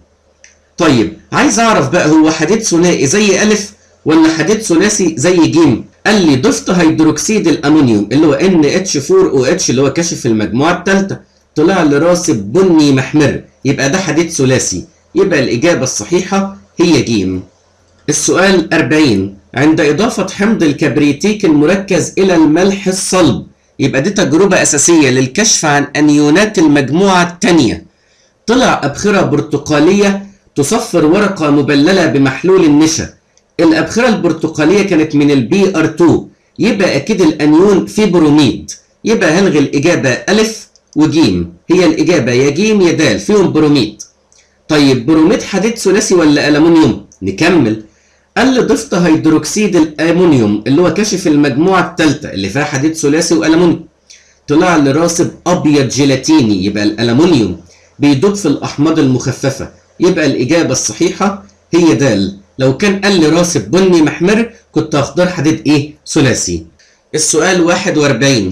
طيب عايز اعرف بقى هو حديد ثنائي زي الف ولا حديد ثلاثي زي جيم قال لي ضفت هيدروكسيد الامونيوم اللي هو NH4OH اللي هو كشف المجموعه الثالثه طلع لي راسب بني محمر يبقى ده حديد ثلاثي يبقى الإجابة الصحيحة هي جيم السؤال 40 عند إضافة حمض الكبريتيك المركز إلى الملح الصلب يبقى دي تجربة أساسية للكشف عن أنيونات المجموعة الثانية طلع أبخرة برتقالية تصفر ورقة مبللة بمحلول النشا الأبخرة البرتقالية كانت من البي ار 2 يبقى أكيد الأنيون في بروميد يبقى هلغي الإجابة ألف وجيم هي الإجابة يا جيم يا دال فيهم بروميد طيب بروميد حديد ثلاثي ولا ألمنيوم نكمل قال لي ضفت هيدروكسيد الأمونيوم اللي هو كشف المجموعة الثالثة اللي فيها حديد ثلاثي وألمنيوم طلع لي راسب أبيض جيلاتيني يبقى الألمنيوم بيدوب في الأحماض المخففة يبقى الإجابة الصحيحة هي دال لو كان قال لي راسب بني محمر كنت هختار حديد إيه ثلاثي السؤال 41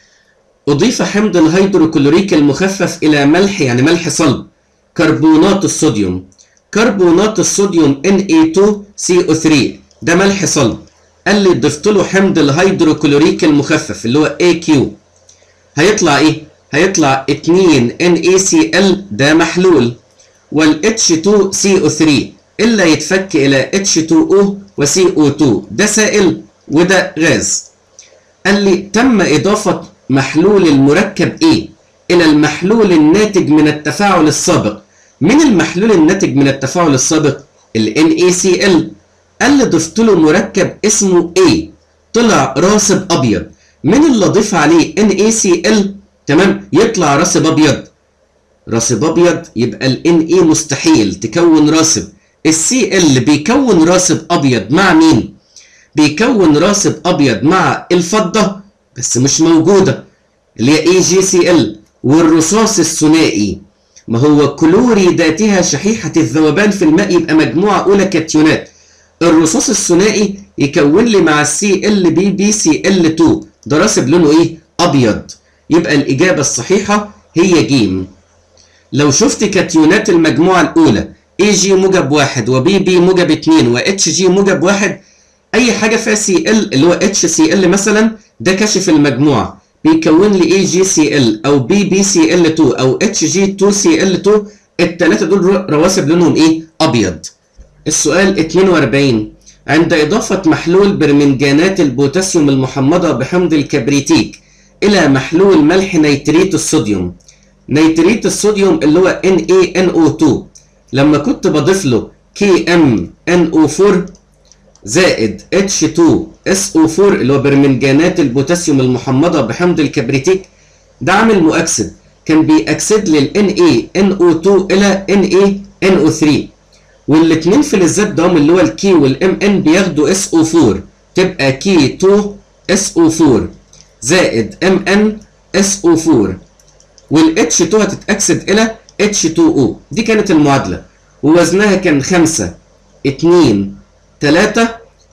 أضيف حمض الهيدروكلوريك المخفف إلى ملح يعني ملح صلب كربونات الصوديوم كربونات الصوديوم Na2CO3 ده ملح صلب قال لي ضفت له حمض الهيدروكلوريك المخفف اللي هو AQ هيطلع ايه؟ هيطلع 2 NaCl ده محلول وال H2CO3 إلا يتفك إلى H2O و CO2 ده سائل وده غاز قال لي تم إضافة محلول المركب A إلى المحلول الناتج من التفاعل السابق من المحلول الناتج من التفاعل السابق ال NaCl قال لي ضفت له مركب اسمه A طلع راسب أبيض من اللي ضيف عليه NaCl تمام يطلع راسب أبيض راسب أبيض يبقى ال Na مستحيل تكون راسب ال Cl بيكون راسب أبيض مع مين؟ بيكون راسب أبيض مع الفضة بس مش موجودة اللي هي AgCl والرصاص الثنائي ما هو كلوريداتها شحيحة الذوبان في الماء يبقى مجموعة أولى كاتيونات الرصاص الثنائي يكون لي مع السي ال بي بي سي ال 2 ده راسب لونه ايه؟ أبيض يبقى الإجابة الصحيحة هي جيم لو شفت كاتيونات المجموعة الأولى اي جي موجب واحد وبي بي موجب اتنين واتش جي موجب واحد أي حاجة فيها سي ال اللي هو اتش سي ال مثلا ده كشف المجموعة بيكون لي اي جي سي ال او بي بي سي ال 2 او اتش جي 2 سي ال 2 الثلاثه دول رواسب لونهم ايه ابيض السؤال 42 عند اضافه محلول برمنجانات البوتاسيوم المحمضه بحمض الكبريتيك الى محلول ملح نيتريت الصوديوم نيتريت الصوديوم اللي هو NaNO2 لما كنت بضيف له KMNO4 زائد H2SO4 اللي هو برمنجانات البوتاسيوم المحمضة بحمض الكبريتيك ده عامل مؤكسد كان بيأكسد لي ال NaNO2 إلى NaNO3 والاتنين فلزات دوم اللي هو الكي والام ان بياخدوا SO4 تبقى كي 2 SO4 زائد ام ان SO4 وال H2 هتتأكسد إلى H2O دي كانت المعادلة ووزنها كان 5 2 3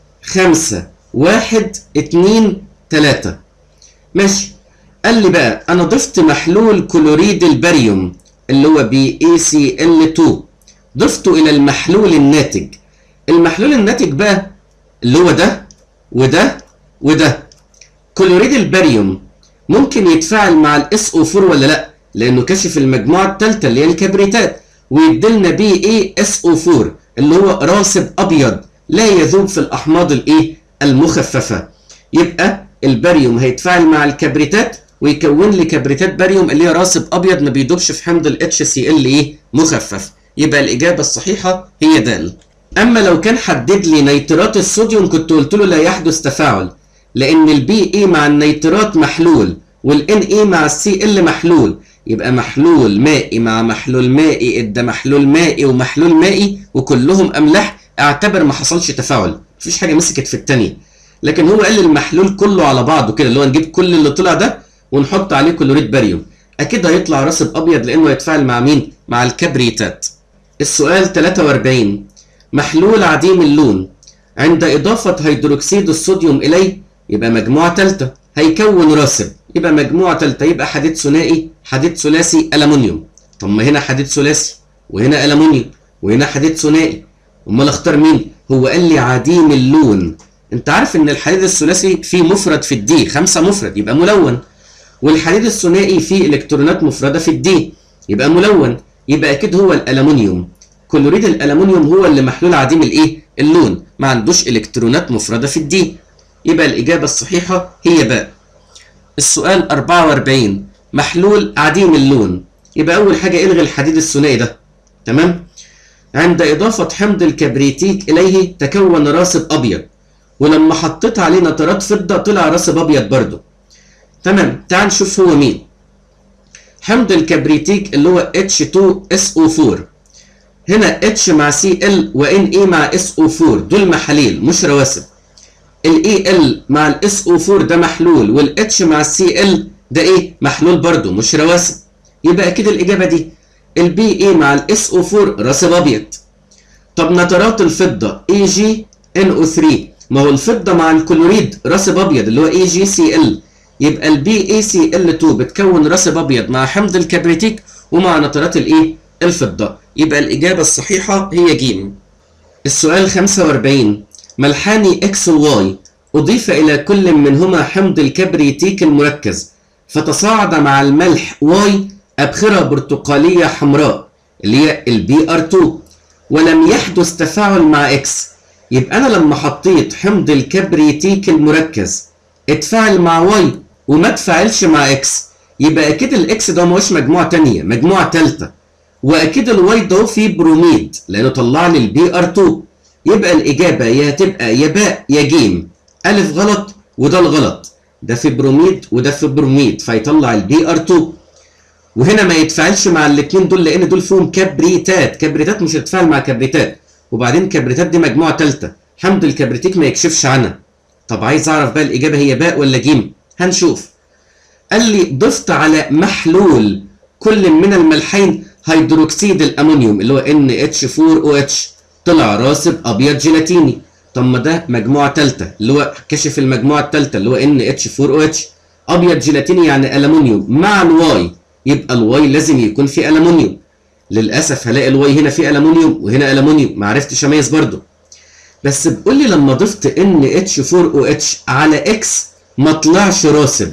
5 1 2 3 ماشي قال لي بقى انا ضفت محلول كلوريد الباريوم اللي هو بي اي سي ال 2 ضفته الى المحلول الناتج المحلول الناتج بقى اللي هو ده وده وده كلوريد الباريوم ممكن يتفاعل مع الاس او 4 ولا لا لانه كشف المجموعه الثالثه اللي هي الكبريتات ويديلنا بي اي اس او 4 اللي هو راسب ابيض لا يذوب في الاحماض الايه المخففه يبقى الباريوم هيتفاعل مع الكبريتات ويكون لي كبريتات باريوم اللي هي راسب ابيض ما بيدوبش في حمض الاتش سي ال ايه مخفف يبقى الاجابه الصحيحه هي د اما لو كان حدد لي نيترات الصوديوم كنت قلت له لا يحدث تفاعل لان البي اي مع النيترات محلول والان اي مع السي ال محلول يبقى محلول مائي مع محلول مائي ادى محلول مائي ومحلول مائي وكلهم املاح اعتبر ما حصلش تفاعل مفيش حاجه مسكت في الثانيه لكن هو قال المحلول كله على بعضه كده اللي هو نجيب كل اللي طلع ده ونحط عليه كلوريد باريوم اكيد هيطلع راسب ابيض لانه هيتفاعل مع مين مع الكبريتات السؤال 43 محلول عديم اللون عند اضافه هيدروكسيد الصوديوم اليه يبقى مجموعه ثالثه هيكون راسب يبقى مجموعه ثالثه يبقى حديد ثنائي حديد ثلاثي الومنيوم طب ما هنا حديد ثلاثي وهنا الومنيوم وهنا حديد ثنائي امال اختار مين هو قال لي عديم اللون انت عارف ان الحديد الثلاثي فيه مفرد في الدي خمسة مفرد يبقى ملون والحديد الثنائي فيه الكترونات مفردة في الدي يبقى ملون يبقى اكيد هو الالومنيوم كلوريد الالومنيوم هو اللي محلول عديم الايه اللون ما عندوش الكترونات مفرده في الدي يبقى الاجابه الصحيحه هي باء السؤال 44 محلول عديم اللون يبقى اول حاجه الغي الحديد الثنائي ده تمام عند اضافه حمض الكبريتيك اليه تكون راسب ابيض ولما حطيت عليه نترات فضه طلع راسب ابيض برضه تمام تعال نشوف هو مين حمض الكبريتيك اللي هو H2SO4 هنا H مع Cl و Na مع SO4 دول محاليل مش رواسب ال Al مع ال SO4 ده محلول وال H مع Cl ده ايه محلول برضو مش رواسب يبقى اكيد الاجابه دي ال Ba مع ال SO4 راسب ابيض طب نترات الفضه AgNO3 ما هو الفضه مع الكلوريد راسب ابيض اللي هو AgCl يبقى ال BaCl2 بتكون راسب ابيض مع حمض الكبريتيك ومع نترات الايه الفضه يبقى الاجابه الصحيحه هي ج السؤال 45 ملحان X و Y أضيف إلى كل منهما حمض الكبريتيك المركز فتصاعد مع الملح Y أبخرة برتقالية حمراء اللي هي ال BR2 ولم يحدث تفاعل مع X يبقى أنا لما حطيت حمض الكبريتيك المركز اتفاعل مع Y وما اتفاعلش مع X يبقى أكيد الإكس ده ماهوش مجموعة تانية مجموعة تالتة وأكيد الواي ده فيه بروميد لأنه طلع لي البي ار 2 يبقى الإجابة يا هتبقى يا باء يا جيم ألف غلط وده الغلط ده في بروميد وده في بروميد فيطلع البي ار 2 وهنا ما يتفاعلش مع الاثنين دول لان دول فيهم كبريتات كبريتات مش هتتفاعل مع كبريتات وبعدين كبريتات دي مجموعه ثالثه حمض الكبريتيك ما يكشفش عنها طب عايز اعرف بقى الاجابه هي باء ولا جيم هنشوف قال لي ضفت على محلول كل من الملحين هيدروكسيد الامونيوم اللي هو NH4OH طلع راسب ابيض جيلاتيني طب ما ده مجموعه ثالثه اللي هو كشف المجموعه الثالثه اللي هو NH4OH ابيض جيلاتيني يعني الومنيوم مع الواي يبقى الواي لازم يكون فيه الومنيوم للاسف هلاقي الواي هنا فيه الومنيوم وهنا الومنيوم ما عرفتش اميز برضه بس بيقول لي لما ضفت NH4OH على اكس ما طلعش راسب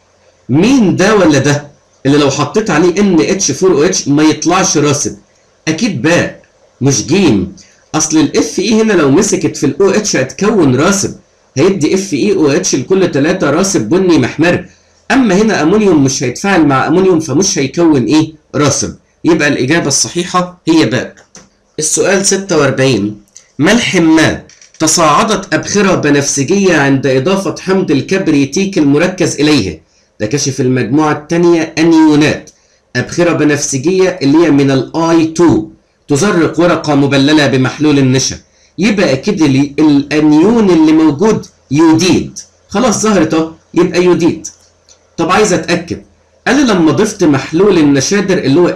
مين ده ولا ده اللي لو حطيت عليه NH4OH ما يطلعش راسب اكيد باء مش جيم اصل الاف اي هنا لو مسكت في الاو اتش هتكون راسب هيدي اف اي او اتش لكل 3 راسب بني محمر اما هنا امونيوم مش هيتفاعل مع امونيوم فمش هيكون ايه راسب يبقى الاجابه الصحيحه هي باء السؤال 46 ملح ما تصاعدت ابخره بنفسجيه عند اضافه حمض الكبريتيك المركز اليه ده كشف المجموعه الثانيه انيونات ابخره بنفسجيه اللي هي من الاي 2 تزرق ورقه مبلله بمحلول النشا يبقى اكيد الانيون اللي موجود يوديد خلاص ظهرت اهو يبقى يوديد طب عايز اتاكد قال لي لما ضفت محلول النشادر اللي هو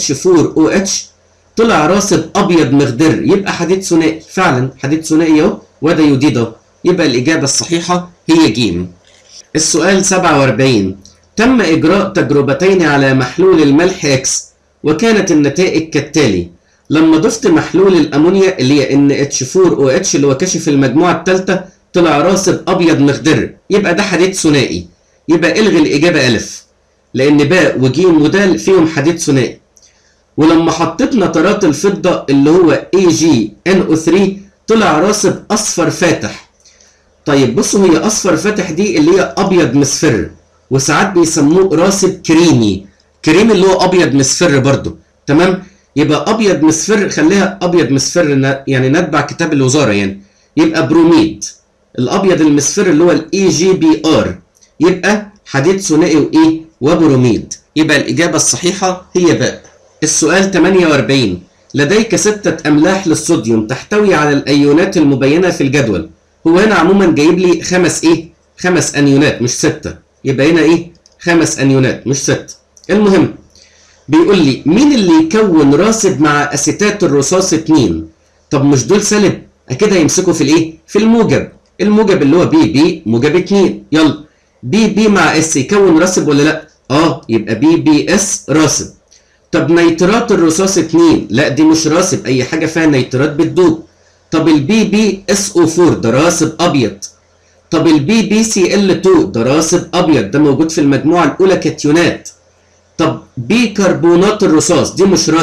NH4OH طلع راسب ابيض مخضر يبقى حديد ثنائي فعلا حديد ثنائي اهو وده يوديد اهو يبقى الاجابه الصحيحه هي ج السؤال 47 تم اجراء تجربتين على محلول الملح اكس وكانت النتائج كالتالي لما ضفت محلول الامونيا اللي هي NH4OH اللي هو كشف المجموعه الثالثه طلع راسب ابيض مخضر يبقى ده حديد ثنائي يبقى الغي الاجابه الف لان باء وجيم ودال فيهم حديد ثنائي ولما حطيت نترات الفضه اللي هو AgNO3 طلع راسب اصفر فاتح طيب بصوا هي اصفر فاتح دي اللي هي ابيض مصفر وساعات بيسموه راسب كريمي كريمي اللي هو ابيض مصفر برضو تمام يبقى ابيض مصفر خليها ابيض مصفر يعني نتبع كتاب الوزاره يعني يبقى بروميد الابيض المصفر اللي هو الاي جي بي ار يبقى حديد ثنائي وايه وبروميد يبقى الاجابه الصحيحه هي باء السؤال 48 لديك ستة أملاح للصوديوم تحتوي على الأيونات المبينة في الجدول هو هنا عموما جايب لي خمس إيه؟ خمس أنيونات مش ستة يبقى هنا إيه؟ خمس أنيونات مش ستة المهم بيقول لي مين اللي يكون راسب مع أسيتات الرصاص 2 طب مش دول سالب أكيد هيمسكوا في الإيه؟ في الموجب الموجب اللي هو بي بي موجب 2 يلا بي بي مع اس يكون راسب ولا لا؟ اه يبقى بي بي اس راسب طب نيترات الرصاص 2 لا دي مش راسب اي حاجه فيها نيترات بتدوب طب البي بي اس او 4 ده راسب ابيض طب البي بي سي ال 2 ده راسب ابيض ده موجود في المجموعه الاولى كاتيونات طب بي كربونات الرصاص دي مش راسب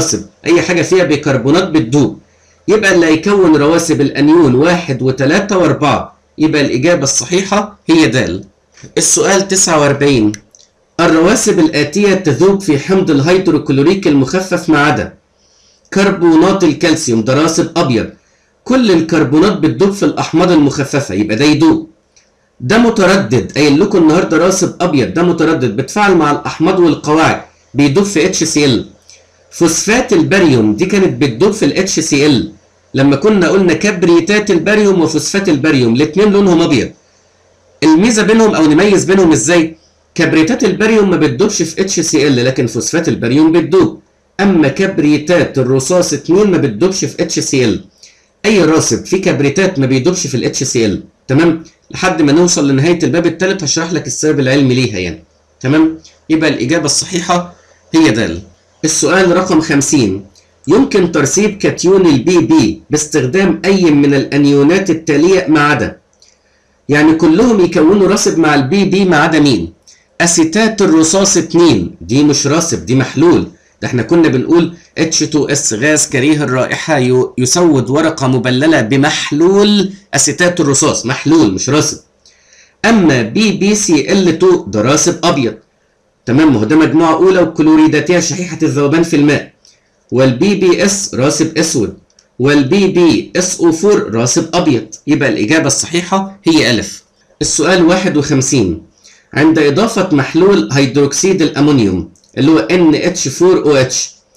اي حاجه فيها بيكربونات بتدوب يبقى اللي هيكون رواسب الانيون واحد وثلاثة واربعة يبقى الاجابه الصحيحه هي د السؤال 49 الرواسب الآتية تذوب في حمض الهيدروكلوريك المخفف ما عدا كربونات الكالسيوم ده راسب أبيض كل الكربونات بتدوب في الأحماض المخففة يبقى ده يدوب ده متردد قايل لكم النهارده راسب أبيض ده متردد بتفاعل مع الأحماض والقواعد بيدوب في HCl فوسفات الباريوم دي كانت بتدوب في ال HCl لما كنا قلنا كبريتات الباريوم وفوسفات الباريوم الاتنين لونهم أبيض الميزة بينهم أو نميز بينهم إزاي؟ كبريتات الباريوم ما بتدوبش في HCl لكن فوسفات الباريوم بتدوب اما كبريتات الرصاص 2 ما بتدوبش في HCl اي راسب فيه كبريتات ما بيدوبش في ال HCl تمام لحد ما نوصل لنهايه الباب الثالث هشرح لك السبب العلمي ليها يعني تمام يبقى الاجابه الصحيحه هي د السؤال رقم 50 يمكن ترسيب كاتيون البي بي باستخدام اي من الانيونات التاليه ما عدا يعني كلهم يكونوا راسب مع البي بي ما عدا مين اسيتات الرصاص 2 دي مش راسب دي محلول ده احنا كنا بنقول H2S غاز كريه الرائحة يسود ورقة مبللة بمحلول أسيتات الرصاص محلول مش راسب أما بي بي سي ال 2 ده راسب أبيض تمام ما هو ده مجموعة أولى وكلوريداتها شحيحة الذوبان في الماء والبي بي اس راسب أسود والبي بي اس او 4 راسب أبيض يبقى الإجابة الصحيحة هي ألف السؤال 51 عند إضافة محلول هيدروكسيد الأمونيوم اللي هو NH4OH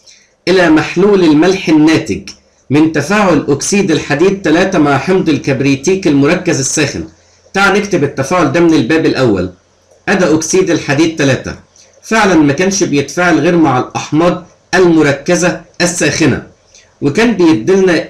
إلى محلول الملح الناتج من تفاعل أكسيد الحديد 3 مع حمض الكبريتيك المركز الساخن تعال نكتب التفاعل ده من الباب الأول أدا أكسيد الحديد 3 فعلا ما كانش بيتفاعل غير مع الأحماض المركزة الساخنة وكان بيديلنا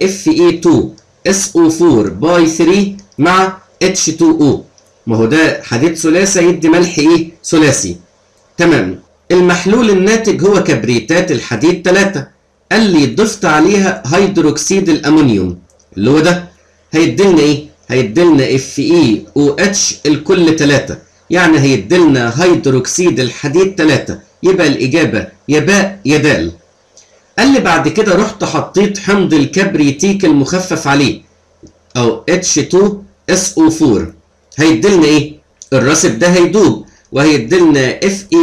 Fe2SO4 باي 3 مع H2O ما هو ده حديد ثلاثي يدي ملح ايه ثلاثي تمام المحلول الناتج هو كبريتات الحديد 3 قال لي ضفت عليها هيدروكسيد الامونيوم اللي هو ده هيديلنا ايه هيديلنا اف اي او اتش الكل 3 يعني هيديلنا هيدروكسيد الحديد 3 يبقى الاجابه يا باء يا دال قال لي بعد كده رحت حطيت حمض الكبريتيك المخفف عليه او H2SO4 هيديلنا ايه الراسب ده هيدوب وهيديلنا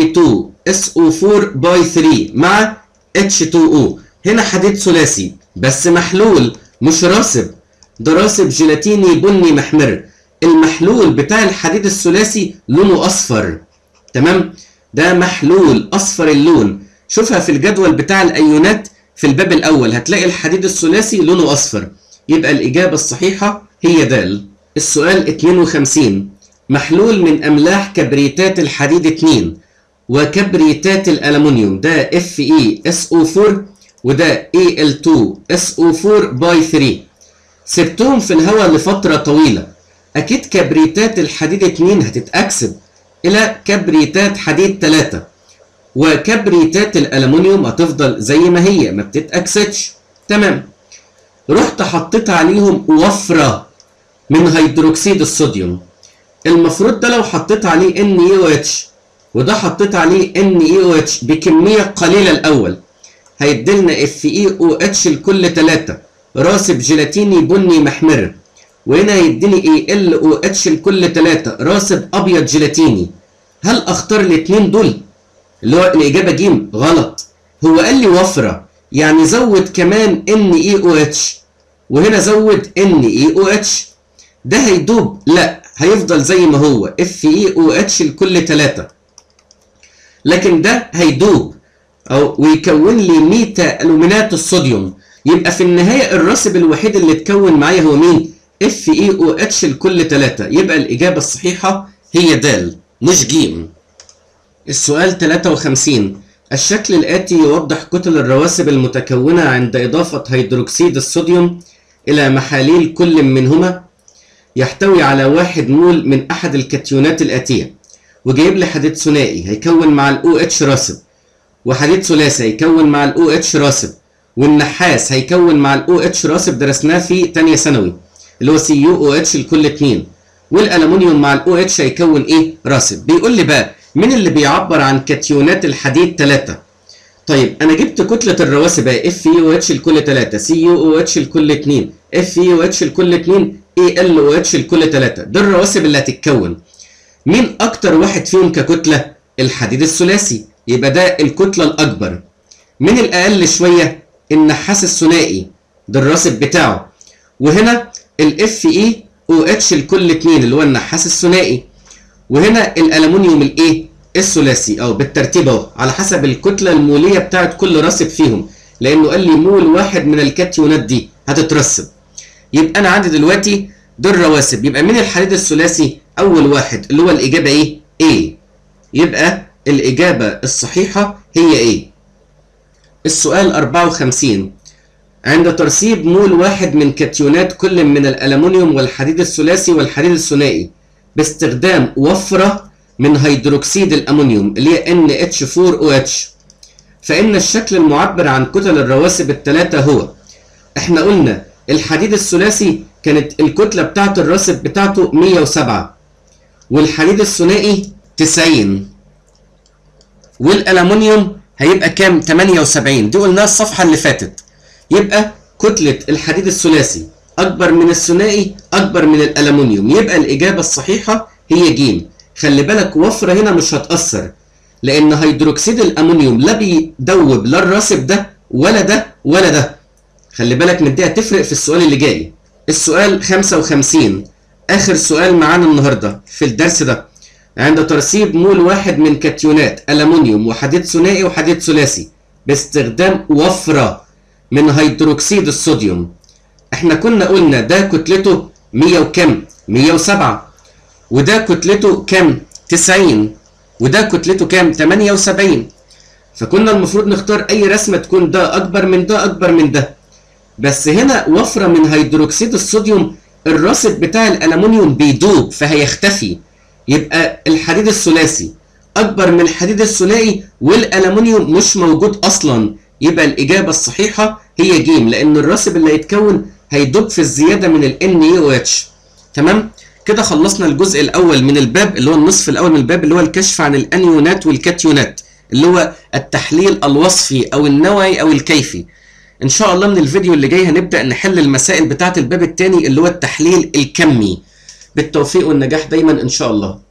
Fe2SO4 باي 3 مع H2O هنا حديد ثلاثي بس محلول مش راسب ده راسب جيلاتيني بني محمر المحلول بتاع الحديد الثلاثي لونه اصفر تمام ده محلول اصفر اللون شوفها في الجدول بتاع الايونات في الباب الاول هتلاقي الحديد الثلاثي لونه اصفر يبقى الاجابه الصحيحه هي د السؤال 52 محلول من املاح كبريتات الحديد 2 وكبريتات الالومنيوم ده FeSO4 وده Al2SO4 باي 3 سبتهم في الهواء لفترة طويلة أكيد كبريتات الحديد 2 هتتأكسد إلى كبريتات حديد 3 وكبريتات الألمنيوم هتفضل زي ما هي ما بتتأكسدش تمام رحت حطيت عليهم وفرة من هيدروكسيد الصوديوم المفروض ده لو حطيت عليه NaOH وده حطيت عليه NaOH بكمية قليلة الأول هيديلنا FeOH لكل 3 راسب جيلاتيني بني محمر وهنا هيديني AlOH لكل 3 راسب أبيض جيلاتيني هل أختار الاتنين دول؟ اللي هو الإجابة ج غلط هو قال لي وفرة يعني زود كمان NaOH وهنا زود NaOH ده هيدوب لا هيفضل زي ما هو FeOH لكل 3 لكن ده هيدوب او ويكون لي ميتا الومنات الصوديوم يبقى في النهايه الراسب الوحيد اللي اتكون معايا هو مين FeOH لكل 3 يبقى الاجابه الصحيحه هي د مش ج السؤال 53 الشكل الآتي يوضح كتل الرواسب المتكونة عند إضافة هيدروكسيد الصوديوم إلى محاليل كل منهما يحتوي على واحد مول من أحد الكاتيونات الآتية وجايب لي حديد ثنائي هيكون مع ال OH راسب وحديد ثلاثي هيكون مع ال OH راسب والنحاس هيكون مع ال OH راسب درسناه في تانية ثانوي اللي هو CuOH لكل اتنين والألمنيوم مع ال OH هيكون إيه راسب بيقول لي بقى مين اللي بيعبر عن كاتيونات الحديد 3 طيب انا جبت كتله الرواسب اهي اف يو اتش لكل 3 سي يو او اتش لكل 2 اف يو اتش لكل 2 اي ال او اتش لكل 3 دول الرواسب اللي هتتكون مين اكتر واحد فيهم ككتله الحديد الثلاثي يبقى ده الكتله الاكبر من الاقل شويه النحاس الثنائي ده الراسب بتاعه وهنا الاف اي او اتش لكل 2 اللي هو النحاس الثنائي وهنا الالومنيوم الايه الثلاثي او بالترتيب اهو على حسب الكتله الموليه بتاعت كل راسب فيهم لانه قال لي مول واحد من الكاتيونات دي هتترسب يبقى انا عندي دلوقتي دول رواسب يبقى من الحديد الثلاثي اول واحد اللي هو الاجابه ايه A يبقى الاجابه الصحيحه هي A السؤال 54 عند ترسيب مول واحد من كاتيونات كل من الألمنيوم والحديد الثلاثي والحديد الثنائي باستخدام وفرة من هيدروكسيد الأمونيوم اللي هي NH4OH فإن الشكل المعبر عن كتل الرواسب الثلاثة هو احنا قلنا الحديد الثلاثي كانت الكتلة بتاعة الراسب بتاعته 107 والحديد الثنائي 90 والألمنيوم هيبقى كام 78 دي قلناها الصفحة اللي فاتت يبقى كتلة الحديد الثلاثي أكبر من الثنائي أكبر من الألمنيوم يبقى الإجابة الصحيحة هي ج خلي بالك وفرة هنا مش هتأثر لأن هيدروكسيد الأمونيوم لا بيدوب لا الراسب ده ولا ده ولا ده خلي بالك من دي هتفرق في السؤال اللي جاي السؤال 55 آخر سؤال معانا النهاردة في الدرس ده عند ترسيب مول واحد من كاتيونات ألمنيوم وحديد ثنائي وحديد ثلاثي باستخدام وفرة من هيدروكسيد الصوديوم احنا كنا قلنا ده كتلته 100 وكم 107 وده كتلته كام 90 وده كتلته كام 78 فكنا المفروض نختار اي رسمه تكون ده اكبر من ده اكبر من ده بس هنا وفره من هيدروكسيد الصوديوم الراسب بتاع الالومنيوم بيدوب فهيختفي يبقى الحديد الثلاثي اكبر من الحديد الثنائي والالومنيوم مش موجود اصلا يبقى الاجابه الصحيحه هي ج لان الراسب اللي هيتكون هيدوب في الزياده من ال NaOH تمام كده خلصنا الجزء الاول من الباب اللي هو النصف الاول من الباب اللي هو الكشف عن الانيونات والكاتيونات اللي هو التحليل الوصفي او النوعي او الكيفي ان شاء الله من الفيديو اللي جاي هنبدا نحل المسائل بتاعه الباب الثاني اللي هو التحليل الكمي بالتوفيق والنجاح دايما ان شاء الله